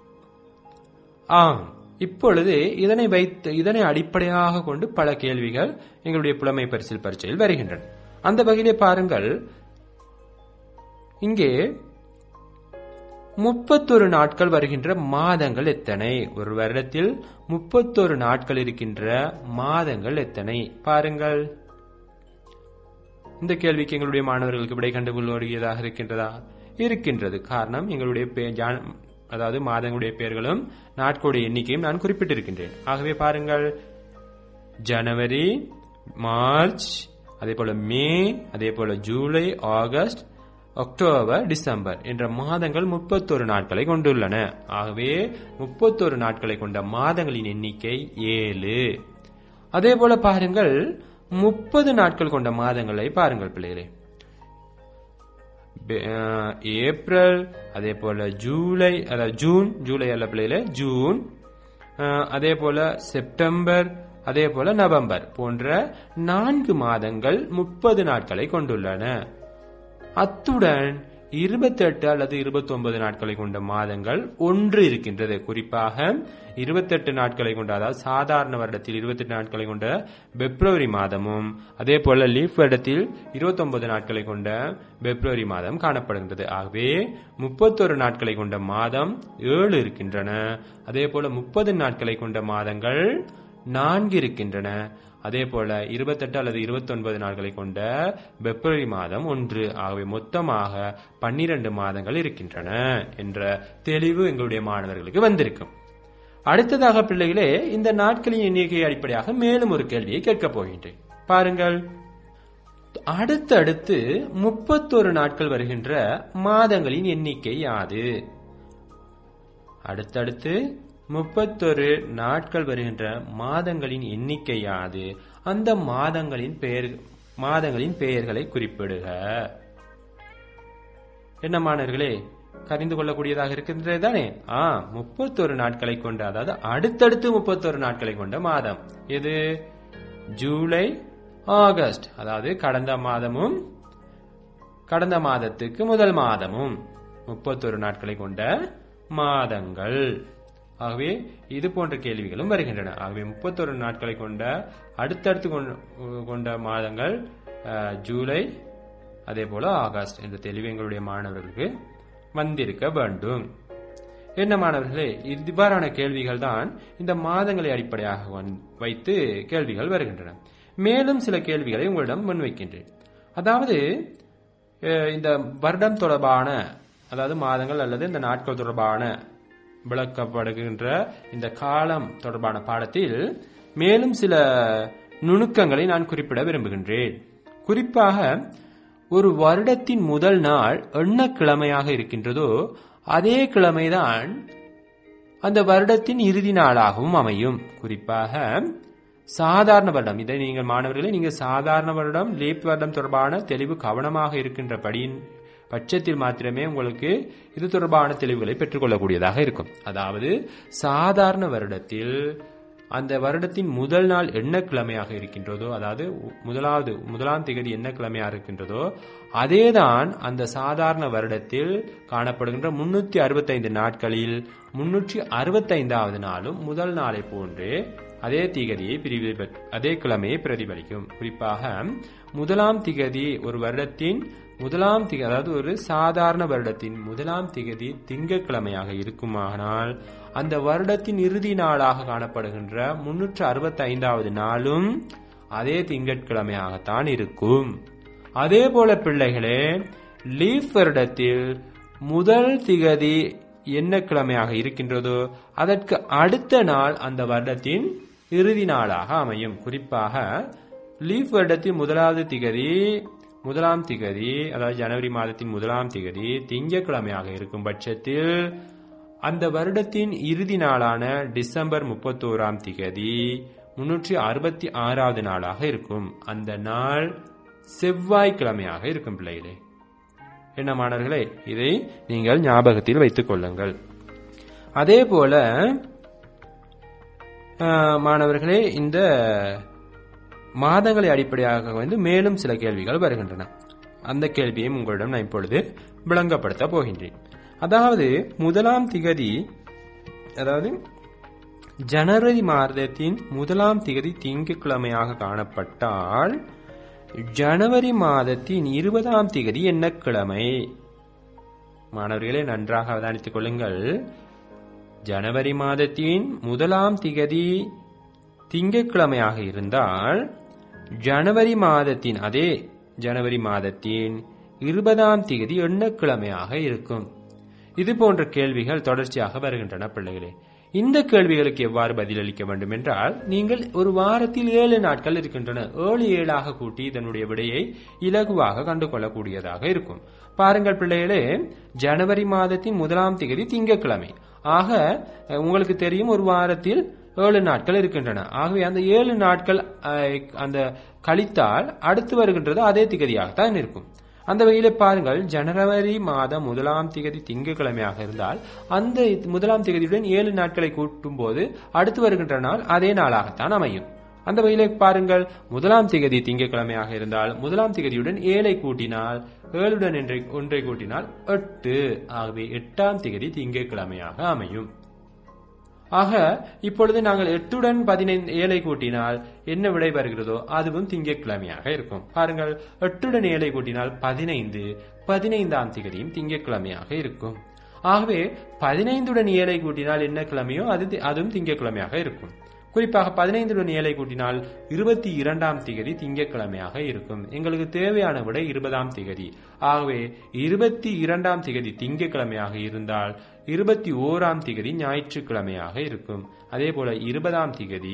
ஆம் இப்பொழுது இதனை வைத்து இதனை அடிப்படையாக கொண்டு பல கேள்விகள் எங்களுடைய புலமை பரிசில் பரீட்சையில் வருகின்றன அந்த வகையிலே பாருங்கள் இங்கே முப்பத்தொரு நாட்கள் வருகின்ற மாதங்கள் எத்தனை ஒரு வருடத்தில் முப்பத்தொரு நாட்கள் இருக்கின்ற மாதங்கள் எத்தனை பாருங்கள் இந்த கேள்விக்கு எங்களுடைய மாணவர்களுக்கு விடை கண்டுகொள்ளக்கூடியதாக இருக்கின்றதா இருக்கின்றது காரணம் எங்களுடைய பே- ஜான- அதாவது மாதங்களுடைய பெயர்களும் நாட்களுடைய எண்ணிக்கையும் நான் குறிப்பிட்டிருக்கின்றேன் ஆகவே பாருங்கள் ஜனவரி மார்ச் அதே போல மே அதே போல ஜூலை ஆகஸ்ட் அக்டோபர் டிசம்பர் என்ற மாதங்கள் முப்பத்தொரு நாட்களை கொண்டுள்ளன ஆகவே முப்பத்தொரு நாட்களை கொண்ட மாதங்களின் எண்ணிக்கை ஏழு அதே போல பாருங்கள் முப்பது நாட்கள் கொண்ட மாதங்களை பாருங்கள் பிள்ளைகளே பெ- அஹ், ஏப்ரல் அதே போல ஜூலை அதாவது ஜூன் ஜூலை அல்ல பிள்ளைகளே ஜூன் அஹ், அதே போல செப்டம்பர் அதே போல நவம்பர் போன்ற நான்கு மாதங்கள் முப்பது நாட்களை கொண்டுள்ளன அத்துடன் இருபத்தெட்டு அல்லது இருபத்தொன்பது நாட்களை கொண்ட மாதங்கள் ஒன்று இருக்கின்றது குறிப்பாக இருபத்தெட்டு நாட்களை கொண்ட அதாவது சாதாரண வருடத்தில் இருபத்தெட்டு நாட்களை கொண்ட பிப்ரவரி மாதமும் அதே போல லீஃப் வருடத்தில் இருபத்தொன்பது நாட்களை கொண்ட பிப்ரவரி மாதம் காணப்படுகின்றது ஆகவே முப்பத்தொரு நாட்களை கொண்ட மாதம் ஏழு இருக்கின்றன அதே போல முப்பது நாட்களை கொண்ட மாதங்கள் நான்கு இருக்கின்றன அதே போல இருபத்தெட்டு அல்லது இருபத்தொன்பது நாட்களை கொண்ட பிப்ரவரி மாதம் ஒன்று ஆகவே மொத்தமாக பன்னிரண்டு மாதங்கள் இருக்கின்றன என்ற தெளிவு எங்களுடைய மாணவர்களுக்கு வந்திருக்கும் அடுத்ததாக பிள்ளைகளே இந்த நாட்களின் எண்ணிக்கையை அடிப்படையாக மேலும் ஒரு கேள்வியை கேட்கப் போகின்றேன் பாருங்கள் அடுத்தடுத்து முப்பத்தொரு நாட்கள் வருகின்ற மாதங்களின் எண்ணிக்கை யாது அடுத்தடுத்து முப்பத்தொரு நாட்கள் வருகின்ற மாதங்களின் எண்ணிக்கை யாது அந்த மாதங்களின் பெயர் மாதங்களின் பெயர்களை குறிப்பிடுக என்ன மாணவர்களே கரிந்து கொள்ளக்கூடியதாக இருக்கின்றது தானே ஆ முப்பத்தொரு நாட்களை கொண்ட அதாவது அடுத்தடுத்து முப்பத்தொரு நாட்களை கொண்ட மாதம் இது ஜூலை ஆகஸ்ட் அதாவது கடந்த மாதமும் கடந்த மாதத்துக்கு முதல் மாதமும் முப்பத்தொரு நாட்களை கொண்ட மாதங்கள் ஆகவே இது போன்ற கேள்விகளும் வருகின்றன ஆகவே முப்பத்தொரு நாட்களை கொண்ட அடுத்தடுத்து கொண்ட- கொண்ட மாதங்கள் அஹ், ஜூலை அதே போல ஆகஸ்ட் என்ற தெளிவு எங்களுடைய மாணவர்களுக்கு வந்திருக்க வேண்டும் என்ன மாணவர்களே இவ்வாறான கேள்விகள் தான் இந்த மாதங்களை அடிப்படையாக வந்- வைத்து கேள்விகள் வருகின்றன மேலும் சில கேள்விகளை உங்களிடம் முன்வைக்கின்றேன் அதாவது அஹ், இந்த வருடம் தொடர்பான அதாவது மாதங்கள் அல்லது இந்த நாட்கள் தொடர்பான விளக்கப்படுகின்ற இந்த காலம் தொடர்பான பாடத்தில் மேலும் சில நுணுக்கங்களை நான் குறிப்பிட விரும்புகின்றேன் குறிப்பாக ஒரு வருடத்தின் முதல் நாள் என்ன கிழமையாக இருக்கின்றதோ அதே கிழமைதான் அந்த வருடத்தின் இறுதி நாளாகவும் அமையும் குறிப்பாக சாதாரண வருடம் இதை நீங்கள் மாணவர்களே நீங்கள் சாதாரண வருடம் லீப் வருடம் தொடர்பான தெளிவு கவனமாக இருக்கின்றபடியின் பட்சத்தில் மாத்திரமே உங்களுக்கு இது தொடர்பான தெளிவுகளை பெற்றுக்கொள்ளக்கூடியதாக இருக்கும் அதாவது சாதாரண வருடத்தில் அந்த வருடத்தின் முதல் நாள் என்ன கிழமையாக இருக்கின்றதோ அதாவது முதலாவது முதலாம் திகதி என்ன கிழமையாக இருக்கின்றதோ அதேதான் அந்த சாதாரண வருடத்தில் காணப்படுகின்ற முன்னூத்தி அறுபத்தைந்து நாட்களில் முன்னூற்றி அறுபத்தைந்தாவது நாளும் முதல் நாளை போன்று அதே திகதியை பிரிவு அதே கிழமையை பிரதிபலிக்கும் குறிப்பாக முதலாம் திகதி ஒரு வருடத்தின் முதலாம் திக அதாவது ஒரு சாதாரண வருடத்தின் முதலாம் திகதி திங்கட்கிழமையாக இருக்குமானால் அந்த வருடத்தின் இறுதி நாளாக காணப்படுகின்ற முன்னூற்று அறுபத்தி ஐந்தாவது நாளும் அதே திங்கட்கிழமையாகத்தான் இருக்கும் அதே போல பிள்ளைகளே லீஃப் வருடத்தில் முதல் திகதி என்ன கிழமையாக இருக்கின்றதோ அதற்கு அடுத்த நாள் அந்த வருடத்தின் இறுதி நாளாக அமையும் குறிப்பாக லீஃப் வருடத்தின் முதலாவது திகதி முதலாம் திகதி அதாவது ஜனவரி மாதத்தின் முதலாம் திகதி திங்கட்கிழமையாக இருக்கும் பட்சத்தில் அந்த வருடத்தின் இறுதி நாளான டிசம்பர் முப்பத்தோராம் திகதி முன்னூற்றி அறுபத்தி ஆறாவது நாளாக இருக்கும் அந்த நாள் செவ்வாய்க்கிழமையாக இருக்கும் பிள்ளைகளே என்ன மாணவர்களே இதை நீங்கள் ஞாபகத்தில் வைத்துக் கொள்ளுங்கள் அதே போல மாணவர்களே இந்த மாதங்களை அடிப்படையாக வந்து மேலும் சில கேள்விகள் வருகின்றன அந்த கேள்வியையும் உங்களிடம் நான் இப்பொழுது விளங்கப்படுத்த போகின்றேன் அதாவது முதலாம் திகதி அதாவது ஜனவரி மாதத்தின் முதலாம் திகதி திங்கட்கிழமையாக காணப்பட்டால் ஜனவரி மாதத்தின் இருபதாம் திகதி என்ன கிழமை மாணவர்களே நன்றாக அவதானித்துக் கொள்ளுங்கள் ஜனவரி மாதத்தின் முதலாம் திகதி திங்கட்கிழமையாக இருந்தால் ஜனவரி மாதத்தின் அதே ஜனவரி மாதத்தின் இருபதாம் திகதி எண்ணக்கிழமையாக இருக்கும் இது போன்ற கேள்விகள் தொடர்ச்சியாக வருகின்றன பிள்ளைகளே இந்த கேள்விகளுக்கு எவ்வாறு பதிலளிக்க வேண்டும் என்றால் நீங்கள் ஒரு வாரத்தில் ஏழு நாட்கள் இருக்கின்றன ஏழு ஏழாக கூட்டி இதனுடைய விடையை இலகுவாக கண்டுகொள்ளக்கூடியதாக இருக்கும் பாருங்கள் பிள்ளைகளே ஜனவரி மாதத்தின் முதலாம் திகதி திங்கட்கிழமை ஆக உங்களுக்கு தெரியும் ஒரு வாரத்தில் ஏழு நாட்கள் இருக்கின்றன ஆகவே அந்த ஏழு நாட்கள் அந்த கழித்தால் அடுத்து வருகின்றது அதே திகதியாகத்தான் இருக்கும் அந்த வகையில பாருங்கள் ஜனவரி மாதம் முதலாம் திகதி திங்கட்கிழமையாக இருந்தால் அந்த முதலாம் திகதியுடன் ஏழு நாட்களை கூட்டும் போது அடுத்து வருகின்ற நாள் அதே நாளாகத்தான் அமையும் அந்த வகையில பாருங்கள் முதலாம் திகதி திங்கட்கிழமையாக இருந்தால் முதலாம் திகதியுடன் ஏழை கூட்டினால் ஏழுடன் ஒன்றை கூட்டினால் எட்டு ஆகவே எட்டாம் திகதி திங்கட்கிழமையாக அமையும் ஆக இப்பொழுது நாங்கள் எட்டுடன் பதினைந்து ஏழை கூட்டினால் என்ன விடை வருகிறதோ அதுவும் திங்கட்கிழமையாக இருக்கும் பாருங்கள் எட்டுடன் ஏழை கூட்டினால் பதினைந்து பதினைந்தாம் திகதியும் திங்கட்கிழமையாக இருக்கும் ஆகவே பதினைந்துடன் ஏழை கூட்டினால் என்ன கிழமையோ அது அதுவும் திங்கட்கிழமையாக இருக்கும் குறிப்பாக பதினைந்துடன் ஏழை கூட்டினால் இருபத்தி இரண்டாம் திகதி திங்கட்கிழமையாக இருக்கும் எங்களுக்கு தேவையான விட இருபதாம் திகதி ஆகவே இருபத்தி இரண்டாம் திகதி திங்கட்கிழமையாக இருந்தால் இருபத்தி ஓராம் திகதி ஞாயிற்றுக்கிழமையாக இருக்கும் அதே போல இருபதாம் திகதி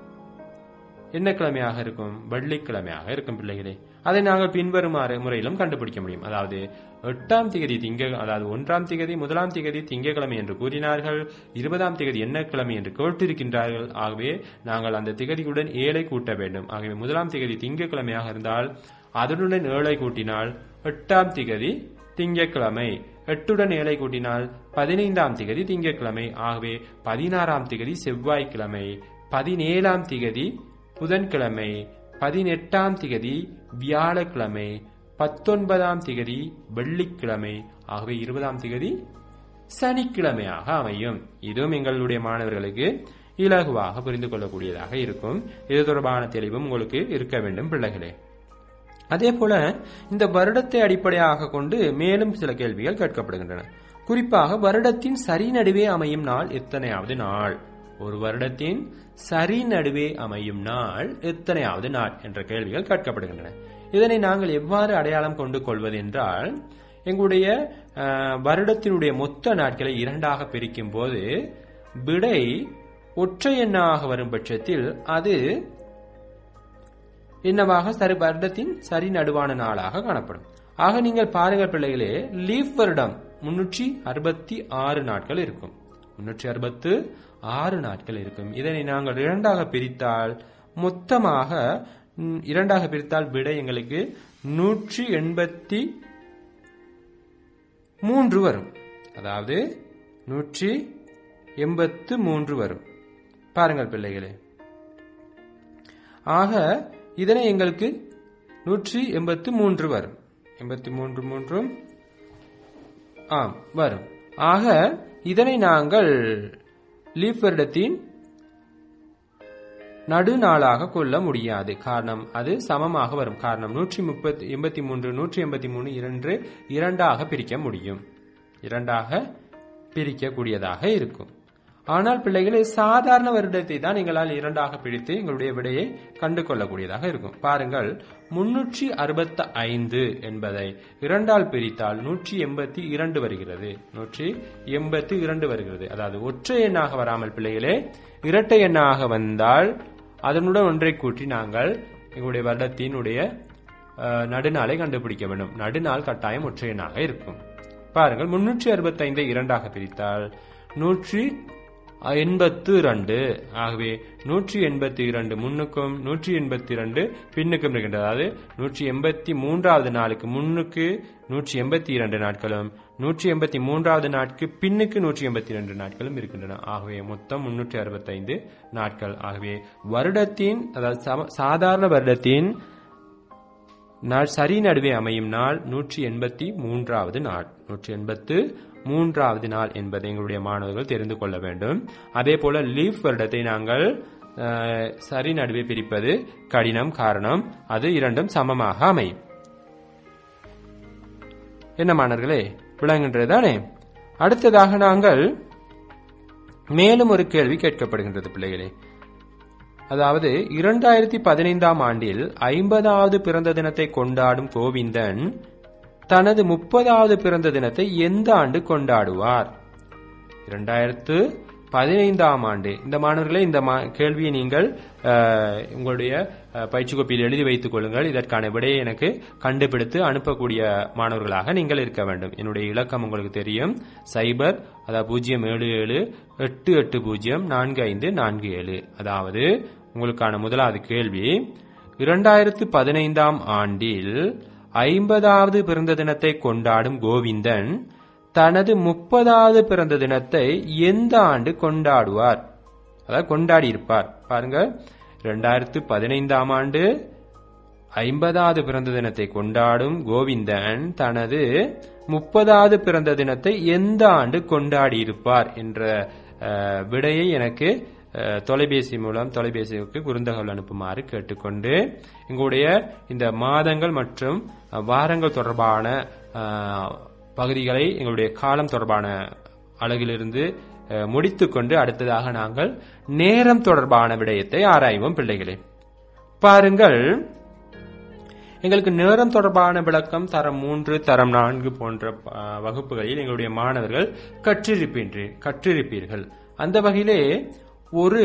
என்ன கிழமையாக இருக்கும் வெள்ளிக்கிழமையாக இருக்கும் பிள்ளைகளே அதை நாங்கள் பின்வருமாறு முறையிலும் கண்டுபிடிக்க முடியும் அதாவது எட்டாம் திகதி திங்க அதாவது ஒன்றாம் திகதி முதலாம் திகதி திங்கக்கிழமை என்று கூறினார்கள் இருபதாம் திகதி என்ன கிழமை என்று கேட்டிருக்கின்றார்கள் ஆகவே நாங்கள் அந்த திகதியுடன் ஏழை கூட்ட வேண்டும் ஆகவே முதலாம் திகதி திங்கக்கிழமையாக இருந்தால் அதனுடன் ஏழை கூட்டினால் எட்டாம் திகதி திங்கக்கிழமை எட்டுடன் ஏழை கூட்டினால் பதினைந்தாம் திகதி திங்கட்கிழமை ஆகவே பதினாறாம் திகதி செவ்வாய்க்கிழமை பதினேழாம் திகதி புதன்கிழமை பதினெட்டாம் திகதி வியாழக்கிழமை பத்தொன்பதாம் திகதி வெள்ளிக்கிழமை ஆகவே இருபதாம் திகதி சனிக்கிழமையாக அமையும் இதுவும் எங்களுடைய மாணவர்களுக்கு இலகுவாக புரிந்து கொள்ளக்கூடியதாக இருக்கும் இது தொடர்பான தெளிவும் உங்களுக்கு இருக்க வேண்டும் பிள்ளைகளே அதே போல இந்த வருடத்தை அடிப்படையாக கொண்டு மேலும் சில கேள்விகள் கேட்கப்படுகின்றன குறிப்பாக வருடத்தின் சரி நடுவே அமையும் நாள் எத்தனையாவது நாள் ஒரு வருடத்தின் சரி நடுவே அமையும் நாள் எத்தனையாவது நாள் என்ற கேள்விகள் கேட்கப்படுகின்றன இதனை நாங்கள் எவ்வாறு அடையாளம் கொண்டு கொள்வது என்றால் எங்களுடைய வருடத்தினுடைய மொத்த நாட்களை இரண்டாக பிரிக்கும் போது விடை ஒற்றை எண்ணாக வரும் பட்சத்தில் அது என்னவாக சரி வருடத்தின் சரி நடுவான நாளாக காணப்படும் ஆக நீங்கள் பாருங்கள் பிள்ளைகளே லீஃப் வருடம் முன்னூற்றி அறுபத்தி ஆறு நாட்கள் இருக்கும் முன்னூற்றி அறுபத்து ஆறு நாட்கள் இருக்கும் இதனை நாங்கள் இரண்டாக பிரித்தால் மொத்தமாக இரண்டாக பிரித்தால் விடை எங்களுக்கு நூற்றி எண்பத்தி மூன்று வரும் அதாவது நூற்றி எண்பத்து மூன்று வரும் பாருங்கள் பிள்ளைகளே ஆக இதனை எங்களுக்கு நூற்றி எண்பத்து மூன்று வரும் எண்பத்தி மூன்று மூன்றும் ஆம் வரும் ஆக இதனை நாங்கள் லீப் வருடத்தின் நடுநாளாக கொள்ள முடியாது காரணம் அது சமமாக வரும் காரணம் நூற்றி முப்பத்தி எண்பத்தி மூன்று நூற்றி எண்பத்தி மூணு இரண்டு இரண்டாக பிரிக்க முடியும் இரண்டாக பிரிக்கக்கூடியதாக இருக்கும் ஆனால் பிள்ளைகளே சாதாரண வருடத்தை தான் எங்களால் இரண்டாக பிரித்து எங்களுடைய விடையை கண்டு கொள்ளக்கூடியதாக இருக்கும் பாருங்கள் முன்னூற்றி அறுபத்தி ஐந்து என்பதை இரண்டால் பிரித்தால் நூற்றி எண்பத்தி இரண்டு வருகிறது நூற்றி எண்பத்தி இரண்டு வருகிறது அதாவது ஒற்றை எண்ணாக வராமல் பிள்ளைகளே இரட்டை எண்ணாக வந்தால் அதனுடன் ஒன்றை கூட்டி நாங்கள் எங்களுடைய வருடத்தினுடைய அஹ், நடுநாளை கண்டுபிடிக்க வேண்டும் நடுநாள் கட்டாயம் ஒற்றை எண்ணாக இருக்கும் பாருங்கள் முன்னூற்றி அறுபத்தைந்தை இரண்டாக பிரித்தால் நூற்றி எண்பத்து இரண்டு ஆகவே நூற்றி எண்பத்தி இரண்டு முன்னுக்கும் நூற்றி எண்பத்தி இரண்டு பின்னுக்கும் இருக்கின்றது அதாவது நூற்றி எண்பத்தி மூன்றாவது நாளுக்கு முன்னுக்கு நூற்றி எண்பத்தி இரண்டு நாட்களும் நூற்றி எண்பத்தி மூன்றாவது நாட்கு பின்னுக்கு நூற்றி எண்பத்தி இரண்டு நாட்களும் இருக்கின்றன ஆகவே மொத்தம் முன்னூற்றி அறுபத்தைந்து நாட்கள் ஆகவே வருடத்தின் அதாவது சம- சாதாரண வருடத்தின் நாள் சரி நடுவே அமையும் நாள் நூற்றி எண்பத்தி மூன்றாவது நாள் நூற்றி எண்பத்து மூன்றாவது நாள் என்பதை எங்களுடைய மாணவர்கள் தெரிந்து கொள்ள வேண்டும் அதே போல லீஃப் வருடத்தை நாங்கள் அஹ், சரி நடுவே பிரிப்பது கடினம் காரணம் அது இரண்டும் சமமாக அமையும் என்ன மாணவர்களே விளங்குன்றதானே அடுத்ததாக நாங்கள் மேலும் ஒரு கேள்வி கேட்கப்படுகின்றது பிள்ளைகளே அதாவது இரண்டாயிரத்தி பதினைந்தாம் ஆண்டில் ஐம்பதாவது பிறந்த தினத்தை கொண்டாடும் கோவிந்தன் தனது முப்பதாவது பிறந்த தினத்தை எந்த ஆண்டு கொண்டாடுவார் இரண்டாயிரத்து பதினைந்தாம் ஆண்டு இந்த மாணவர்களே இந்த மா- கேள்வியை நீங்கள் அஹ், உங்களுடைய அஹ், பயிற்சி கோப்பியில் எழுதி வைத்துக் கொள்ளுங்கள் இதற்கான விடையை எனக்கு கண்டுபிடித்து அனுப்பக்கூடிய மாணவர்களாக நீங்கள் இருக்க வேண்டும் என்னுடைய இலக்கம் உங்களுக்கு தெரியும் சைபர் அதாவது பூஜ்ஜியம் ஏழு ஏழு எட்டு எட்டு பூஜ்ஜியம் நான்கு ஐந்து நான்கு ஏழு அதாவது உங்களுக்கான முதலாவது கேள்வி இரண்டாயிரத்து பதினைந்தாம் ஆண்டில் ஐம்பதாவது பிறந்த தினத்தை கொண்டாடும் கோவிந்தன் தனது முப்பதாவது பிறந்த தினத்தை எந்த ஆண்டு கொண்டாடுவார் அதாவது கொண்டாடி இருப்பார் பாருங்க இரண்டாயிரத்து பதினைந்தாம் ஆண்டு ஐம்பதாவது பிறந்த தினத்தை கொண்டாடும் கோவிந்தன் தனது முப்பதாவது பிறந்த தினத்தை எந்த ஆண்டு கொண்டாடி இருப்பார் என்ற அஹ், விடையை எனக்கு அஹ், தொலைபேசி மூலம் தொலைபேசிக்கு குறுந்தகவல் அனுப்புமாறு கேட்டுக்கொண்டு எங்களுடைய இந்த மாதங்கள் மற்றும் அஹ், வாரங்கள் தொடர்பான அஹ், பகுதிகளை எங்களுடைய காலம் தொடர்பான அழகிலிருந்து அஹ், முடித்துக்கொண்டு அடுத்ததாக நாங்கள் நேரம் தொடர்பான விடயத்தை ஆராய்வோம் பிள்ளைகளே பாருங்கள் எங்களுக்கு நேரம் தொடர்பான விளக்கம் தரம் மூன்று தரம் நான்கு போன்ற அஹ், வகுப்புகளில் எங்களுடைய மாணவர்கள் கற்றிருப்பீர்கள் கற்றிருப்பீர்கள் அந்த வகையிலே ஒரு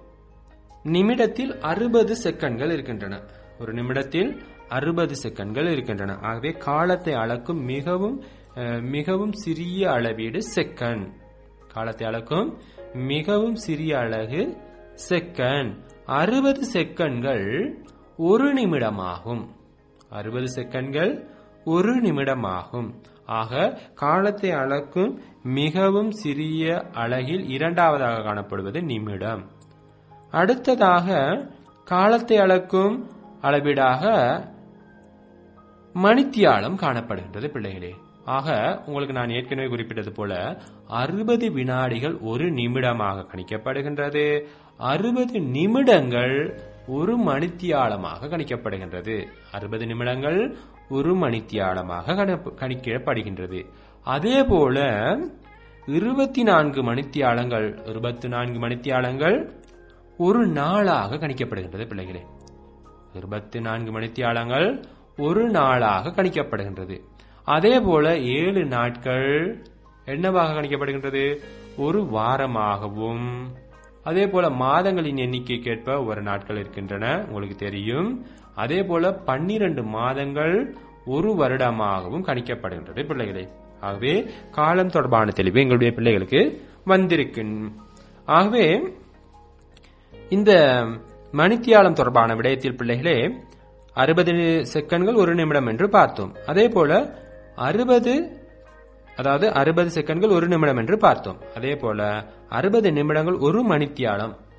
நிமிடத்தில் அறுபது செகண்ட்கள் இருக்கின்றன ஒரு நிமிடத்தில் அறுபது செகண்ட்கள் இருக்கின்றன ஆகவே காலத்தை அளக்கும் மிகவும் அஹ், மிகவும் சிறிய அளவீடு செகண்ட் காலத்தை அளக்கும் மிகவும் சிறிய அழகு செகண்ட் அறுபது செகண்ட்கள் ஒரு நிமிடமாகும் அறுபது செகண்ட்கள் ஒரு நிமிடமாகும் ஆக காலத்தை அளக்கும் மிகவும் சிறிய அழகில் இரண்டாவதாக காணப்படுவது நிமிடம் அடுத்ததாக காலத்தை அளக்கும் அளவீடாக மணித்தியாலம் காணப்படுகின்றது பிள்ளைகளே ஆக உங்களுக்கு நான் ஏற்கனவே குறிப்பிட்டது போல அறுபது வினாடிகள் ஒரு நிமிடமாக கணிக்கப்படுகின்றது அறுபது நிமிடங்கள் ஒரு மணித்தியாலமாக கணிக்கப்படுகின்றது அறுபது நிமிடங்கள் ஒரு மணித்தியாலமாக கணப்பு- கணிக்கப்படுகின்றது அதே போல இருபத்தி நான்கு மணித்தியாலங்கள் இருபத்தி நான்கு மணித்தியாலங்கள் ஒரு நாளாக கணிக்கப்படுகின்றது பிள்ளைகளே இருபத்தி நான்கு மணித்தியாலங்கள் ஒரு நாளாக கணிக்கப்படுகின்றது அதே போல ஏழு நாட்கள் என்னவாக கணிக்கப்படுகின்றது ஒரு வாரமாகவும் அதே போல மாதங்களின் எண்ணிக்கைக்கேற்ப ஒரு நாட்கள் இருக்கின்றன உங்களுக்கு தெரியும் அதே போல பன்னிரண்டு மாதங்கள் ஒரு வருடமாகவும் கணிக்கப்படுகின்றது பிள்ளைகளே ஆகவே காலம் தொடர்பான தெளிவு எங்களுடைய பிள்ளைகளுக்கு வந்திருக்கும் ஆகவே இந்த மணித்தியாலம் தொடர்பான விடயத்தில் பிள்ளைகளே அறுபது செகண்ட்கள் ஒரு நிமிடம் என்று பார்த்தோம் அதே போல அறுபது அதாவது அறுபது செகண்ட்கள் ஒரு நிமிடம் என்று பார்த்தோம் அதே போல அறுபது நிமிடங்கள் ஒரு மணித்தியாலம்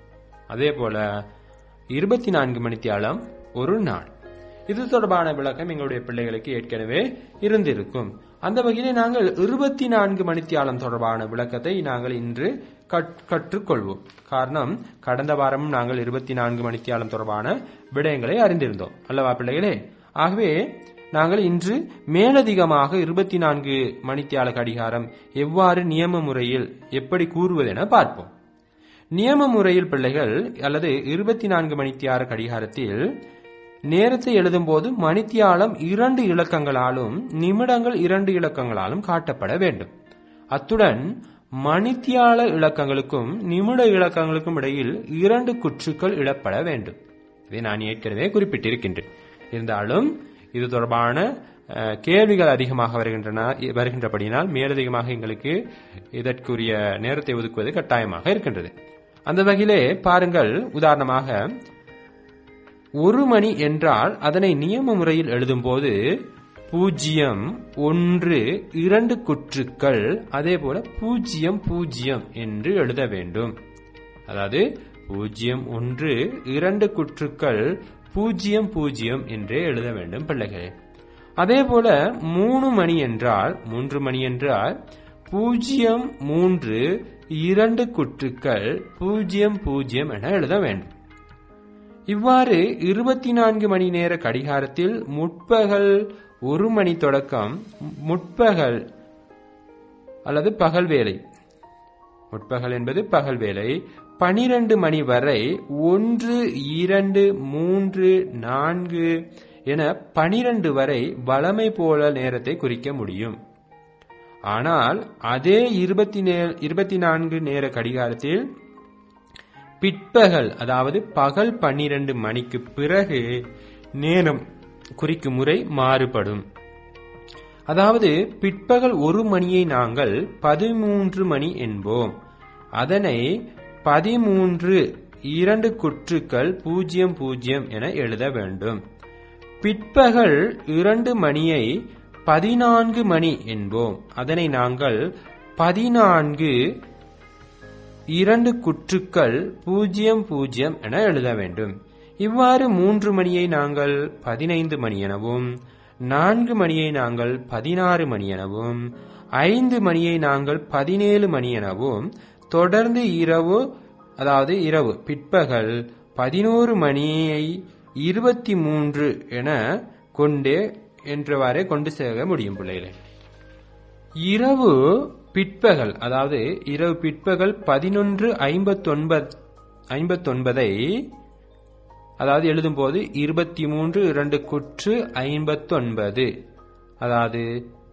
அதே போல இருபத்தி நான்கு மணித்தியாலம் ஒரு நாள் இது தொடர்பான விளக்கம் எங்களுடைய பிள்ளைகளுக்கு ஏற்கனவே இருந்திருக்கும் அந்த வகையிலே நாங்கள் இருபத்தி நான்கு மணித்தியாலம் தொடர்பான விளக்கத்தை நாங்கள் இன்று கற்- கற்றுக்கொள்வோம் காரணம் கடந்த வாரமும் நாங்கள் இருபத்தி நான்கு மணித்தியாலம் தொடர்பான விடயங்களை அறிந்திருந்தோம் அல்லவா பிள்ளைகளே ஆகவே நாங்கள் இன்று மேலதிகமாக இருபத்தி நான்கு மணித்தியால கடிகாரம் எவ்வாறு நியம முறையில் எப்படி கூறுவது என பார்ப்போம் நியம முறையில் பிள்ளைகள் அல்லது இருபத்தி நான்கு மணித்தியார கடிகாரத்தில் நேரத்தை எழுதும்போது மணித்தியாலம் இரண்டு இலக்கங்களாலும் நிமிடங்கள் இரண்டு இலக்கங்களாலும் காட்டப்பட வேண்டும் அத்துடன் மணித்தியால இலக்கங்களுக்கும் நிமிட இலக்கங்களுக்கும் இடையில் இரண்டு குற்றுக்கள் இடப்பட வேண்டும் இதை நான் ஏற்கனவே குறிப்பிட்டிருக்கின்றேன் இருந்தாலும் இது தொடர்பான அஹ், கேள்விகள் அதிகமாக வருகின்றன வருகின்றபடியினால் மேலதிகமாக எங்களுக்கு இதற்குரிய நேரத்தை ஒதுக்குவது கட்டாயமாக இருக்கின்றது அந்த வகையிலே பாருங்கள் உதாரணமாக ஒரு மணி என்றால் அதனை நியம முறையில் எழுதும்போது பூஜ்ஜியம் ஒன்று இரண்டு குற்றுக்கள் அதே போல பூஜ்ஜியம் பூஜ்ஜியம் என்று எழுத வேண்டும் அதாவது பூஜ்ஜியம் ஒன்று இரண்டு குற்றுக்கள் பூஜ்ஜியம் பூஜ்ஜியம் என்றே எழுத வேண்டும் பிள்ளைகளே அதே போல மூணு மணி என்றால் மூன்று மணி என்றால் பூஜ்ஜியம் மூன்று இரண்டு குற்றுக்கள் பூஜ்ஜியம் பூஜ்ஜியம் என எழுத வேண்டும் இவ்வாறு இருபத்தி நான்கு மணி நேர கடிகாரத்தில் முற்பகல் ஒரு மணி தொடக்கம் முற்பகல் அல்லது பகல் வேலை முற்பகல் என்பது பகல் வேலை பனிரெண்டு மணி வரை ஒன்று இரண்டு மூன்று நான்கு என பனிரெண்டு வரை வளமை போல நேரத்தை குறிக்க முடியும் ஆனால் அதே இருபத்தி நே- இருபத்தி நான்கு நேர கடிகாரத்தில் பிற்பகல் அதாவது பகல் பன்னிரண்டு மணிக்கு பிறகு நேரம் குறிக்கும் முறை மாறுபடும் அதாவது பிற்பகல் ஒரு மணியை நாங்கள் பதிமூன்று மணி என்போம் அதனை பதிமூன்று இரண்டு குற்றுக்கள் பூஜ்ஜியம் பூஜ்ஜியம் என எழுத வேண்டும் பிற்பகல் இரண்டு மணியை பதினான்கு மணி என்போம் அதனை நாங்கள் பதினான்கு இரண்டு குற்றுக்கள் பூஜ்ஜியம் பூஜ்ஜியம் என எழுத வேண்டும் இவ்வாறு மூன்று மணியை நாங்கள் பதினைந்து மணி எனவும் நான்கு மணியை நாங்கள் பதினாறு மணி எனவும் ஐந்து மணியை நாங்கள் பதினேழு மணி எனவும் தொடர்ந்து இரவு அதாவது இரவு பிற்பகல் பதினோரு மணியை இருபத்தி மூன்று என கொண்டே என்றவாறே கொண்டு செல்ல முடியும் பிள்ளைகளே இரவு பிற்பகல் அதாவது இரவு பிற்பகல் பதினொன்று ஐம்பத்தொன்பது ஐம்பத்தொன்பதை அதாவது எழுதும்போது இருபத்தி மூன்று இரண்டு குற்று ஐம்பத்தொன்பது அதாவது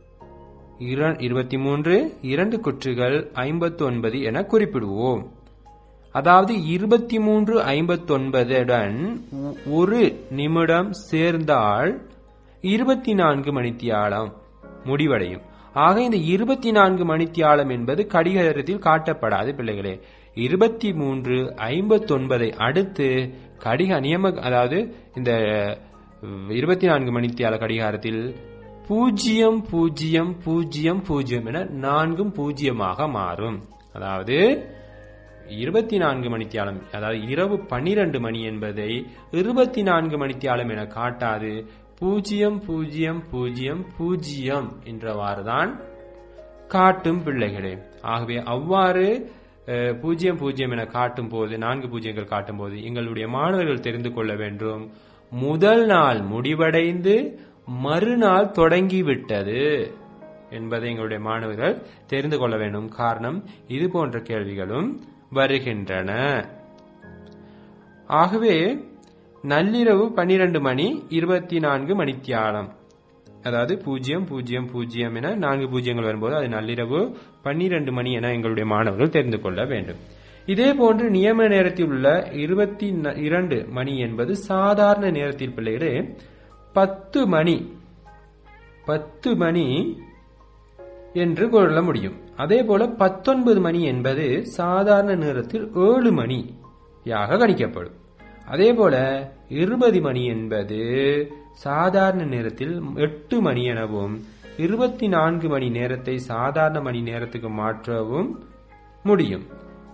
இர- இருபத்தி மூன்று இரண்டு குற்றுகள் ஐம்பத்தொன்பது என குறிப்பிடுவோம் அதாவது இருபத்தி மூன்று ஐம்பத்தொன்பதுடன் ஒரு நிமிடம் சேர்ந்தால் இருபத்தி நான்கு மணித்தியாலம் முடிவடையும் ஆக இந்த இருபத்தி நான்கு மணித்தியாலம் என்பது கடிகாரத்தில் காட்டப்படாது பிள்ளைகளே இருபத்தி மூன்று ஐம்பத்தொன்பதை அடுத்து கடிக நியம அதாவது இந்த இருபத்தி நான்கு மணித்தியால கடிகாரத்தில் பூஜ்ஜியம் பூஜ்ஜியம் பூஜ்ஜியம் பூஜ்ஜியம் என நான்கும் பூஜ்ஜியமாக மாறும் அதாவது இருபத்தி நான்கு மணித்தியாலம் அதாவது இரவு பன்னிரண்டு மணி என்பதை இருபத்தி நான்கு மணித்தியாலம் என காட்டாது பூஜ்ஜியம் பூஜ்ஜியம் பூஜ்ஜியம் பூஜ்ஜியம் என்றவாறுதான் காட்டும் பிள்ளைகளே ஆகவே அவ்வாறு அஹ், பூஜ்ஜியம் பூஜ்ஜியம் என காட்டும் போது நான்கு பூஜ்ஜியங்கள் காட்டும் போது எங்களுடைய மாணவர்கள் தெரிந்து கொள்ள வேண்டும் முதல் நாள் முடிவடைந்து மறுநாள் தொடங்கிவிட்டது என்பதை எங்களுடைய மாணவர்கள் தெரிந்து கொள்ள வேண்டும் காரணம் இது போன்ற கேள்விகளும் வருகின்றன ஆகவே நள்ளிரவு பன்னிரண்டு மணி இருபத்தி நான்கு மணித்தியாலம் அதாவது பூஜ்ஜியம் பூஜ்ஜியம் பூஜ்ஜியம் என நான்கு பூஜ்ஜியங்கள் வரும்போது அது நள்ளிரவு பன்னிரண்டு மணி என எங்களுடைய மாணவர்கள் தெரிந்து கொள்ள வேண்டும் இதே போன்று நியம நேரத்தில் உள்ள இருபத்தி ந- இரண்டு மணி என்பது சாதாரண நேரத்தில் பிள்ளைகளே பத்து மணி பத்து மணி என்று கொள்ள முடியும் அதே போல பத்தொன்பது மணி என்பது சாதாரண நேரத்தில் ஏழு மணியாக கணிக்கப்படும் அதே போல இருபது மணி என்பது சாதாரண நேரத்தில் எட்டு மணி எனவும் இருபத்தி நான்கு மணி நேரத்தை சாதாரண மணி நேரத்துக்கு மாற்றவும் முடியும்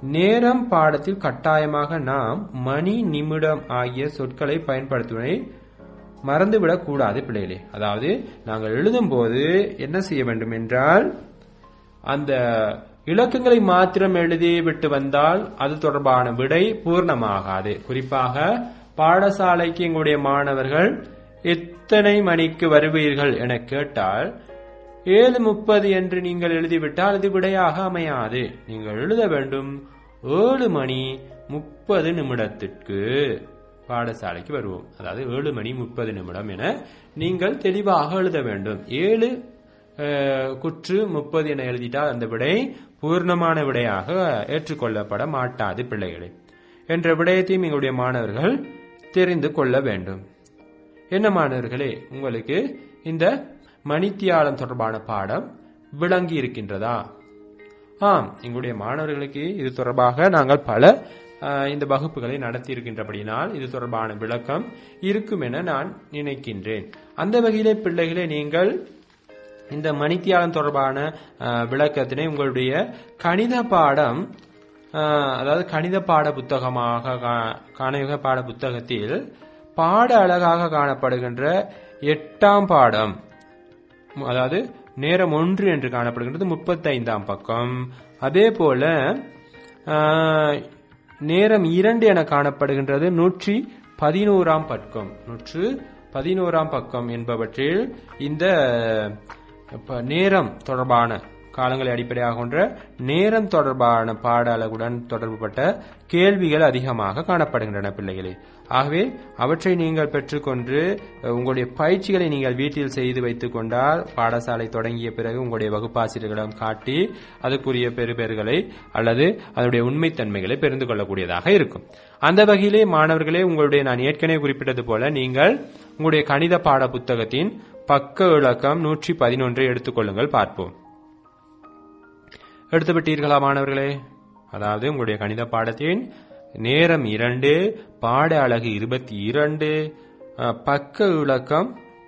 நேரம் பாடத்தில் கட்டாயமாக நாம் மணி நிமிடம் ஆகிய சொற்களை பயன்படுத்துவதை மறந்துவிடக் கூடாது பிள்ளைகளே அதாவது நாங்கள் எழுதும்போது என்ன செய்ய வேண்டும் என்றால் அந்த இலக்கங்களை மாத்திரம் எழுதி விட்டு வந்தால் அது தொடர்பான விடை பூர்ணமாகாது குறிப்பாக பாடசாலைக்கு எங்களுடைய மாணவர்கள் எத்தனை மணிக்கு வருவீர்கள் என கேட்டால் ஏழு முப்பது என்று நீங்கள் எழுதிவிட்டால் அது விடையாக அமையாது நீங்கள் எழுத வேண்டும் ஏழு மணி முப்பது நிமிடத்திற்கு பாடசாலைக்கு வருவோம் அதாவது ஏழு மணி முப்பது நிமிடம் என நீங்கள் தெளிவாக எழுத வேண்டும் ஏழு அஹ், குற்று முப்பது என எழுதிட்டால் அந்த விடை பூர்ணமான விடையாக ஏற்றுக்கொள்ளப்பட மாட்டாது பிள்ளைகளே என்ற விடயத்தையும் எங்களுடைய மாணவர்கள் தெரிந்து கொள்ள வேண்டும் என்ன மாணவர்களே உங்களுக்கு இந்த மணித்தியாலம் தொடர்பான பாடம் விளங்கி இருக்கின்றதா ஆம் எங்களுடைய மாணவர்களுக்கு இது தொடர்பாக நாங்கள் பல அஹ், இந்த வகுப்புகளை நடத்தி இருக்கின்றபடியினால் இது தொடர்பான விளக்கம் இருக்கும் என நான் நினைக்கின்றேன் அந்த வகையிலே பிள்ளைகளே நீங்கள் இந்த மணித்தியாலம் தொடர்பான அஹ், விளக்கத்தினை உங்களுடைய கணித பாடம் அஹ், அதாவது கணித பாட புத்தகமாக கா- கணித பாட புத்தகத்தில் பாட அழகாக காணப்படுகின்ற எட்டாம் பாடம் மு- அதாவது நேரம் ஒன்று என்று காணப்படுகின்றது முப்பத்தைந்தாம் பக்கம் அதே போல ஆஹ், நேரம் இரண்டு என காணப்படுகின்றது நூற்றி பதினோராம் பக்கம் நூற்று பதினோராம் பக்கம் என்பவற்றில் இந்த இப்ப நேரம் தொடர்பான காலங்களை அடிப்படையாக கொண்ட நேரம் தொடர்பான பாட அளவுடன் தொடர்புபட்ட கேள்விகள் அதிகமாக காணப்படுகின்றன பிள்ளைகளே ஆகவே அவற்றை நீங்கள் பெற்றுக்கொண்டு அஹ், உங்களுடைய பயிற்சிகளை நீங்கள் வீட்டில் செய்து வைத்துக் கொண்டால் பாடசாலை தொடங்கிய பிறகு உங்களுடைய வகுப்பாசிரியர்களிடம் காட்டி அதுக்குரிய பெறுபேறுகளை அல்லது அதனுடைய உண்மைத்தன்மைகளை தெரிந்து கொள்ளக்கூடியதாக இருக்கும் அந்த வகையிலே மாணவர்களே உங்களுடைய நான் ஏற்கனவே குறிப்பிட்டது போல நீங்கள் உங்களுடைய கணித பாட புத்தகத்தின் பக்க இலக்கம் நூற்றி பதினொன்றை எடுத்துக்கொள்ளுங்கள் பார்ப்போம் எடுத்து விட்டீர்களா மாணவர்களே அதாவது உங்களுடைய கணித பாடத்தின் நேரம் இரண்டு பாட அழகு இருபத்தி இரண்டு அஹ், பக்க இலக்கம்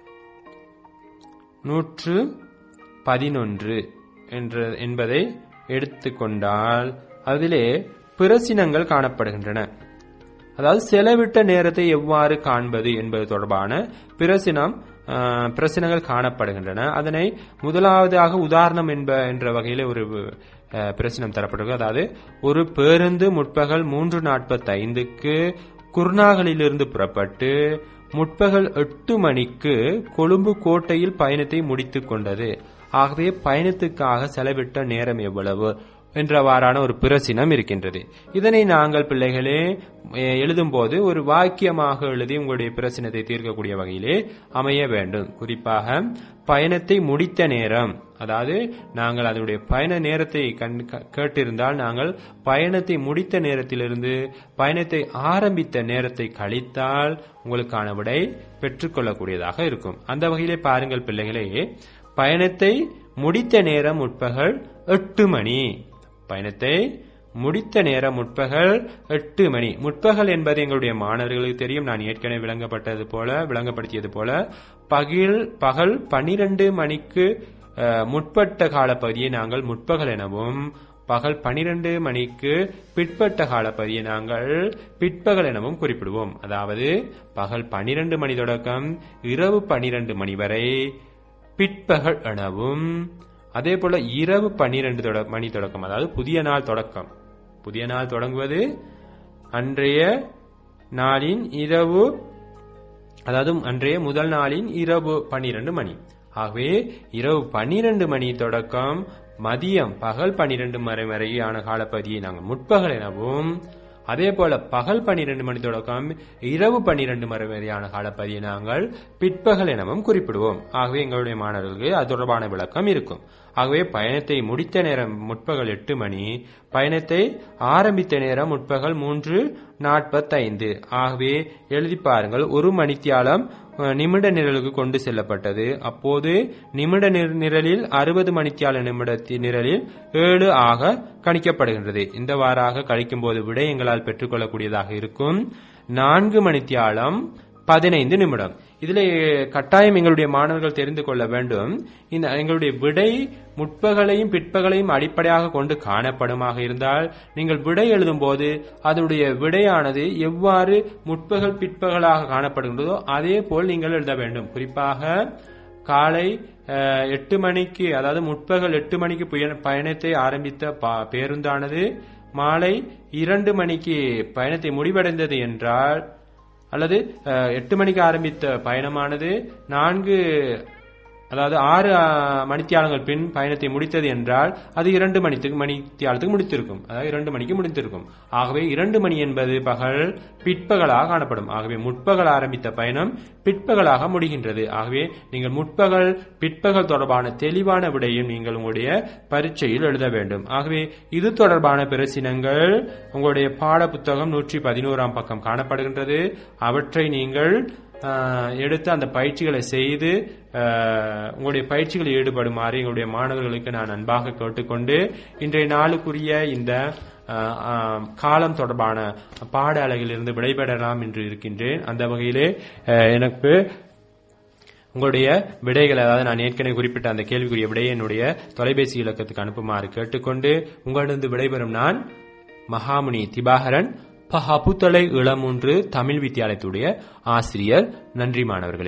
நூற்று பதினொன்று என்ற என்பதை எடுத்துக்கொண்டால் அதிலே பிரசினங்கள் காணப்படுகின்றன அதாவது செலவிட்ட நேரத்தை எவ்வாறு காண்பது என்பது தொடர்பான பிரசினம் அஹ், பிரசினங்கள் காணப்படுகின்றன அதனை முதலாவதாக உதாரணம் என்ப என்ற வகையில் ஒரு அஹ், பிரசினம் தரப்பட்டிருக்கு அதாவது ஒரு பேருந்து முற்பகல் மூன்று நாற்பத்தி ஐந்துக்கு குர்நாகலிலிருந்து புறப்பட்டு முற்பகல் எட்டு மணிக்கு கொழும்பு கோட்டையில் பயணத்தை முடித்துக் கொண்டது ஆகவே பயணத்துக்காக செலவிட்ட நேரம் எவ்வளவு என்றவாறான ஒரு பிரசினம் இருக்கின்றது இதனை நாங்கள் பிள்ளைகளே அஹ், எழுதும்போது ஒரு வாக்கியமாக எழுதி உங்களுடைய பிரசினத்தை தீர்க்கக்கூடிய வகையிலே அமைய வேண்டும் குறிப்பாக பயணத்தை முடித்த நேரம் அதாவது நாங்கள் அதனுடைய பயண நேரத்தை கண் க- கேட்டிருந்தால் நாங்கள் பயணத்தை முடித்த நேரத்திலிருந்து பயணத்தை ஆரம்பித்த நேரத்தை கழித்தால் உங்களுக்கான விடை பெற்றுக்கொள்ளக்கூடியதாக இருக்கும் அந்த வகையிலே பாருங்கள் பிள்ளைகளே பயணத்தை முடித்த நேரம் முற்பகல் எட்டு மணி பயணத்தை முடித்த நேரம் முற்பகல் எட்டு மணி முற்பகல் என்பது எங்களுடைய மாணவர்களுக்கு தெரியும் நான் ஏற்கனவே விளங்கப்பட்டது போல விளங்கப்படுத்தியது போல பகில் பகல் பனிரெண்டு மணிக்கு அஹ், முற்பட்ட காலப்பகுதியை நாங்கள் முற்பகல் எனவும் பகல் பனிரெண்டு மணிக்கு பிற்பட்ட காலப்பகுதியை நாங்கள் பிற்பகல் எனவும் குறிப்பிடுவோம் அதாவது பகல் பனிரெண்டு மணி தொடக்கம் இரவு பனிரெண்டு மணி வரை பிற்பகல் எனவும் அதே போல இரவு பன்னிரண்டு தொட- மணி தொடக்கம் அதாவது புதிய நாள் தொடக்கம் புதிய நாள் தொடங்குவது அன்றைய நாளின் இரவு அதாவது அன்றைய முதல் நாளின் இரவு பன்னிரண்டு மணி ஆகவே இரவு பன்னிரண்டு மணி தொடக்கம் மதியம் பகல் பன்னிரண்டு மணி வரையான காலப்பகுதியை நாங்கள் முற்பகல் எனவும் அதே போல பகல் பன்னிரண்டு மணி தொடக்கம் இரவு பன்னிரண்டு மணி வரையான காலப்பகுதியை நாங்கள் பிற்பகல் எனவும் குறிப்பிடுவோம் ஆகவே எங்களுடைய மாணவர்களுக்கு அது தொடர்பான விளக்கம் இருக்கும் ஆகவே பயணத்தை முடித்த நேரம் முற்பகல் எட்டு மணி பயணத்தை ஆரம்பித்த நேரம் முற்பகல் மூன்று நாற்பத்தைந்து ஆகவே எழுதி பாருங்கள் ஒரு மணித்தியாலம் அஹ், நிமிட நிரலுக்கு கொண்டு செல்லப்பட்டது அப்போது நிமிட நிர- நிரலில் அறுபது மணித்தியால நிமிடத்தி நிரலில் ஏழு ஆக கணிக்கப்படுகின்றது இந்த வாராக கழிக்கும் போது விடை எங்களால் பெற்றுக்கொள்ளக்கூடியதாக இருக்கும் நான்கு மணித்தியாலம் பதினைந்து நிமிடம் இதுல கட்டாயம் எங்களுடைய மாணவர்கள் தெரிந்து கொள்ள வேண்டும் இந்த எங்களுடைய விடை முற்பகலையும் பிற்பகலையும் அடிப்படையாக கொண்டு காணப்படுமாக இருந்தால் நீங்கள் விடை எழுதும் போது அதனுடைய விடையானது எவ்வாறு முற்பகல் பிற்பகலாக காணப்படுகின்றதோ அதே போல் நீங்கள் எழுத வேண்டும் குறிப்பாக காலை அஹ், எட்டு மணிக்கு அதாவது முற்பகல் எட்டு மணிக்கு புய- பயணத்தை ஆரம்பித்த பா- பேருந்தானது மாலை இரண்டு மணிக்கு பயணத்தை முடிவடைந்தது என்றால் அல்லது அஹ், எட்டு மணிக்கு ஆரம்பித்த பயணமானது நான்கு அதாவது ஆறு அஹ், மணித்தியாலங்கள் பின் பயணத்தை முடித்தது என்றால் அது இரண்டு மணித்துக்கு மணித்தியாலத்துக்கு முடித்திருக்கும் அதாவது இரண்டு மணிக்கு முடித்திருக்கும் ஆகவே இரண்டு மணி என்பது பகல் பிற்பகலாக காணப்படும் ஆகவே முற்பகல் ஆரம்பித்த பயணம் பிற்பகலாக முடிகின்றது ஆகவே நீங்கள் முற்பகல் பிற்பகல் தொடர்பான தெளிவான விடையும் நீங்கள் உங்களுடைய பரீட்சையில் எழுத வேண்டும் ஆகவே இது தொடர்பான பிரசினங்கள் உங்களுடைய பாட புத்தகம் நூற்றி பதினோராம் பக்கம் காணப்படுகின்றது அவற்றை நீங்கள் ஆஹ், எடுத்து அந்த பயிற்சிகளை செய்து ஆஹ், உங்களுடைய பயிற்சிகளில் ஈடுபடுமாறு எங்களுடைய மாணவர்களுக்கு நான் அன்பாக கேட்டுக்கொண்டு இன்றைய நாளுக்குரிய இந்த ஆஹ், ஆஹ், காலம் தொடர்பான பாட அலைகளிலிருந்து விடைபெறலாம் என்று இருக்கின்றேன் அந்த வகையிலே ஆஹ், எனக்கு உங்களுடைய விடைகளை அதாவது நான் ஏற்கனவே குறிப்பிட்ட அந்த கேள்விக்குரிய விடையை என்னுடைய தொலைபேசி இலக்கத்துக்கு அனுப்புமாறு கேட்டுக்கொண்டு உங்களிடம் விடைபெறும் நான் மகாமுனி திபாகரன் பஹபுத்தலை இளமூன்று தமிழ் வித்தியாலயத்துடைய ஆசிரியர் நன்றி மாணவர்களே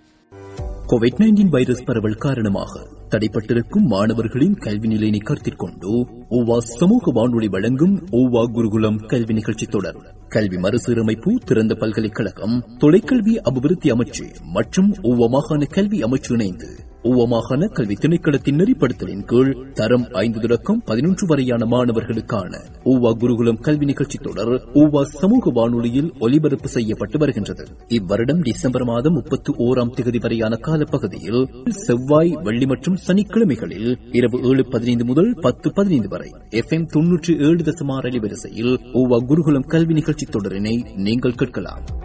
கோவிட் நைன்டீன் வைரஸ் பரவல் காரணமாக தடைப்பட்டிருக்கும் மாணவர்களின் கல்வி நிலையினை கருத்தில் கொண்டு ஓவா சமூக வானொலி வழங்கும் ஓவா குருகுலம் கல்வி நிகழ்ச்சி தொடர் கல்வி மறுசீரமைப்பு திறந்த பல்கலைக்கழகம் தொலைக்கல்வி அபிவிருத்தி அமைச்சு மற்றும் ஓவா மாகாண கல்வி அமைச்சு இணைந்து ஓவா மாகாண கல்வி திணைக்களத்தின் நெறிப்படுத்தலின் கீழ் தரம் ஐந்து தொடக்கம் பதினொன்று வரையான மாணவர்களுக்கான ஓவா குருகுலம் கல்வி நிகழ்ச்சி தொடர் ஓவா சமூக வானொலியில் ஒலிபரப்பு செய்யப்பட்டு வருகின்றது இவ்வருடம் டிசம்பர் மாதம் முப்பத்தி ஓராம் தேதி வரையான காலப்பகுதியில் செவ்வாய் வெள்ளி மற்றும் சனிக்கிழமைகளில் இரவு ஏழு பதினைந்து முதல் பத்து பதினைந்து வரை எஃப் எம் தொன்னூற்றி ஏழு தசமார் அலைவரிசையில் ஓவா குருகுலம் கல்வி நிகழ்ச்சி தொடரினை நீங்கள் கேட்கலாம்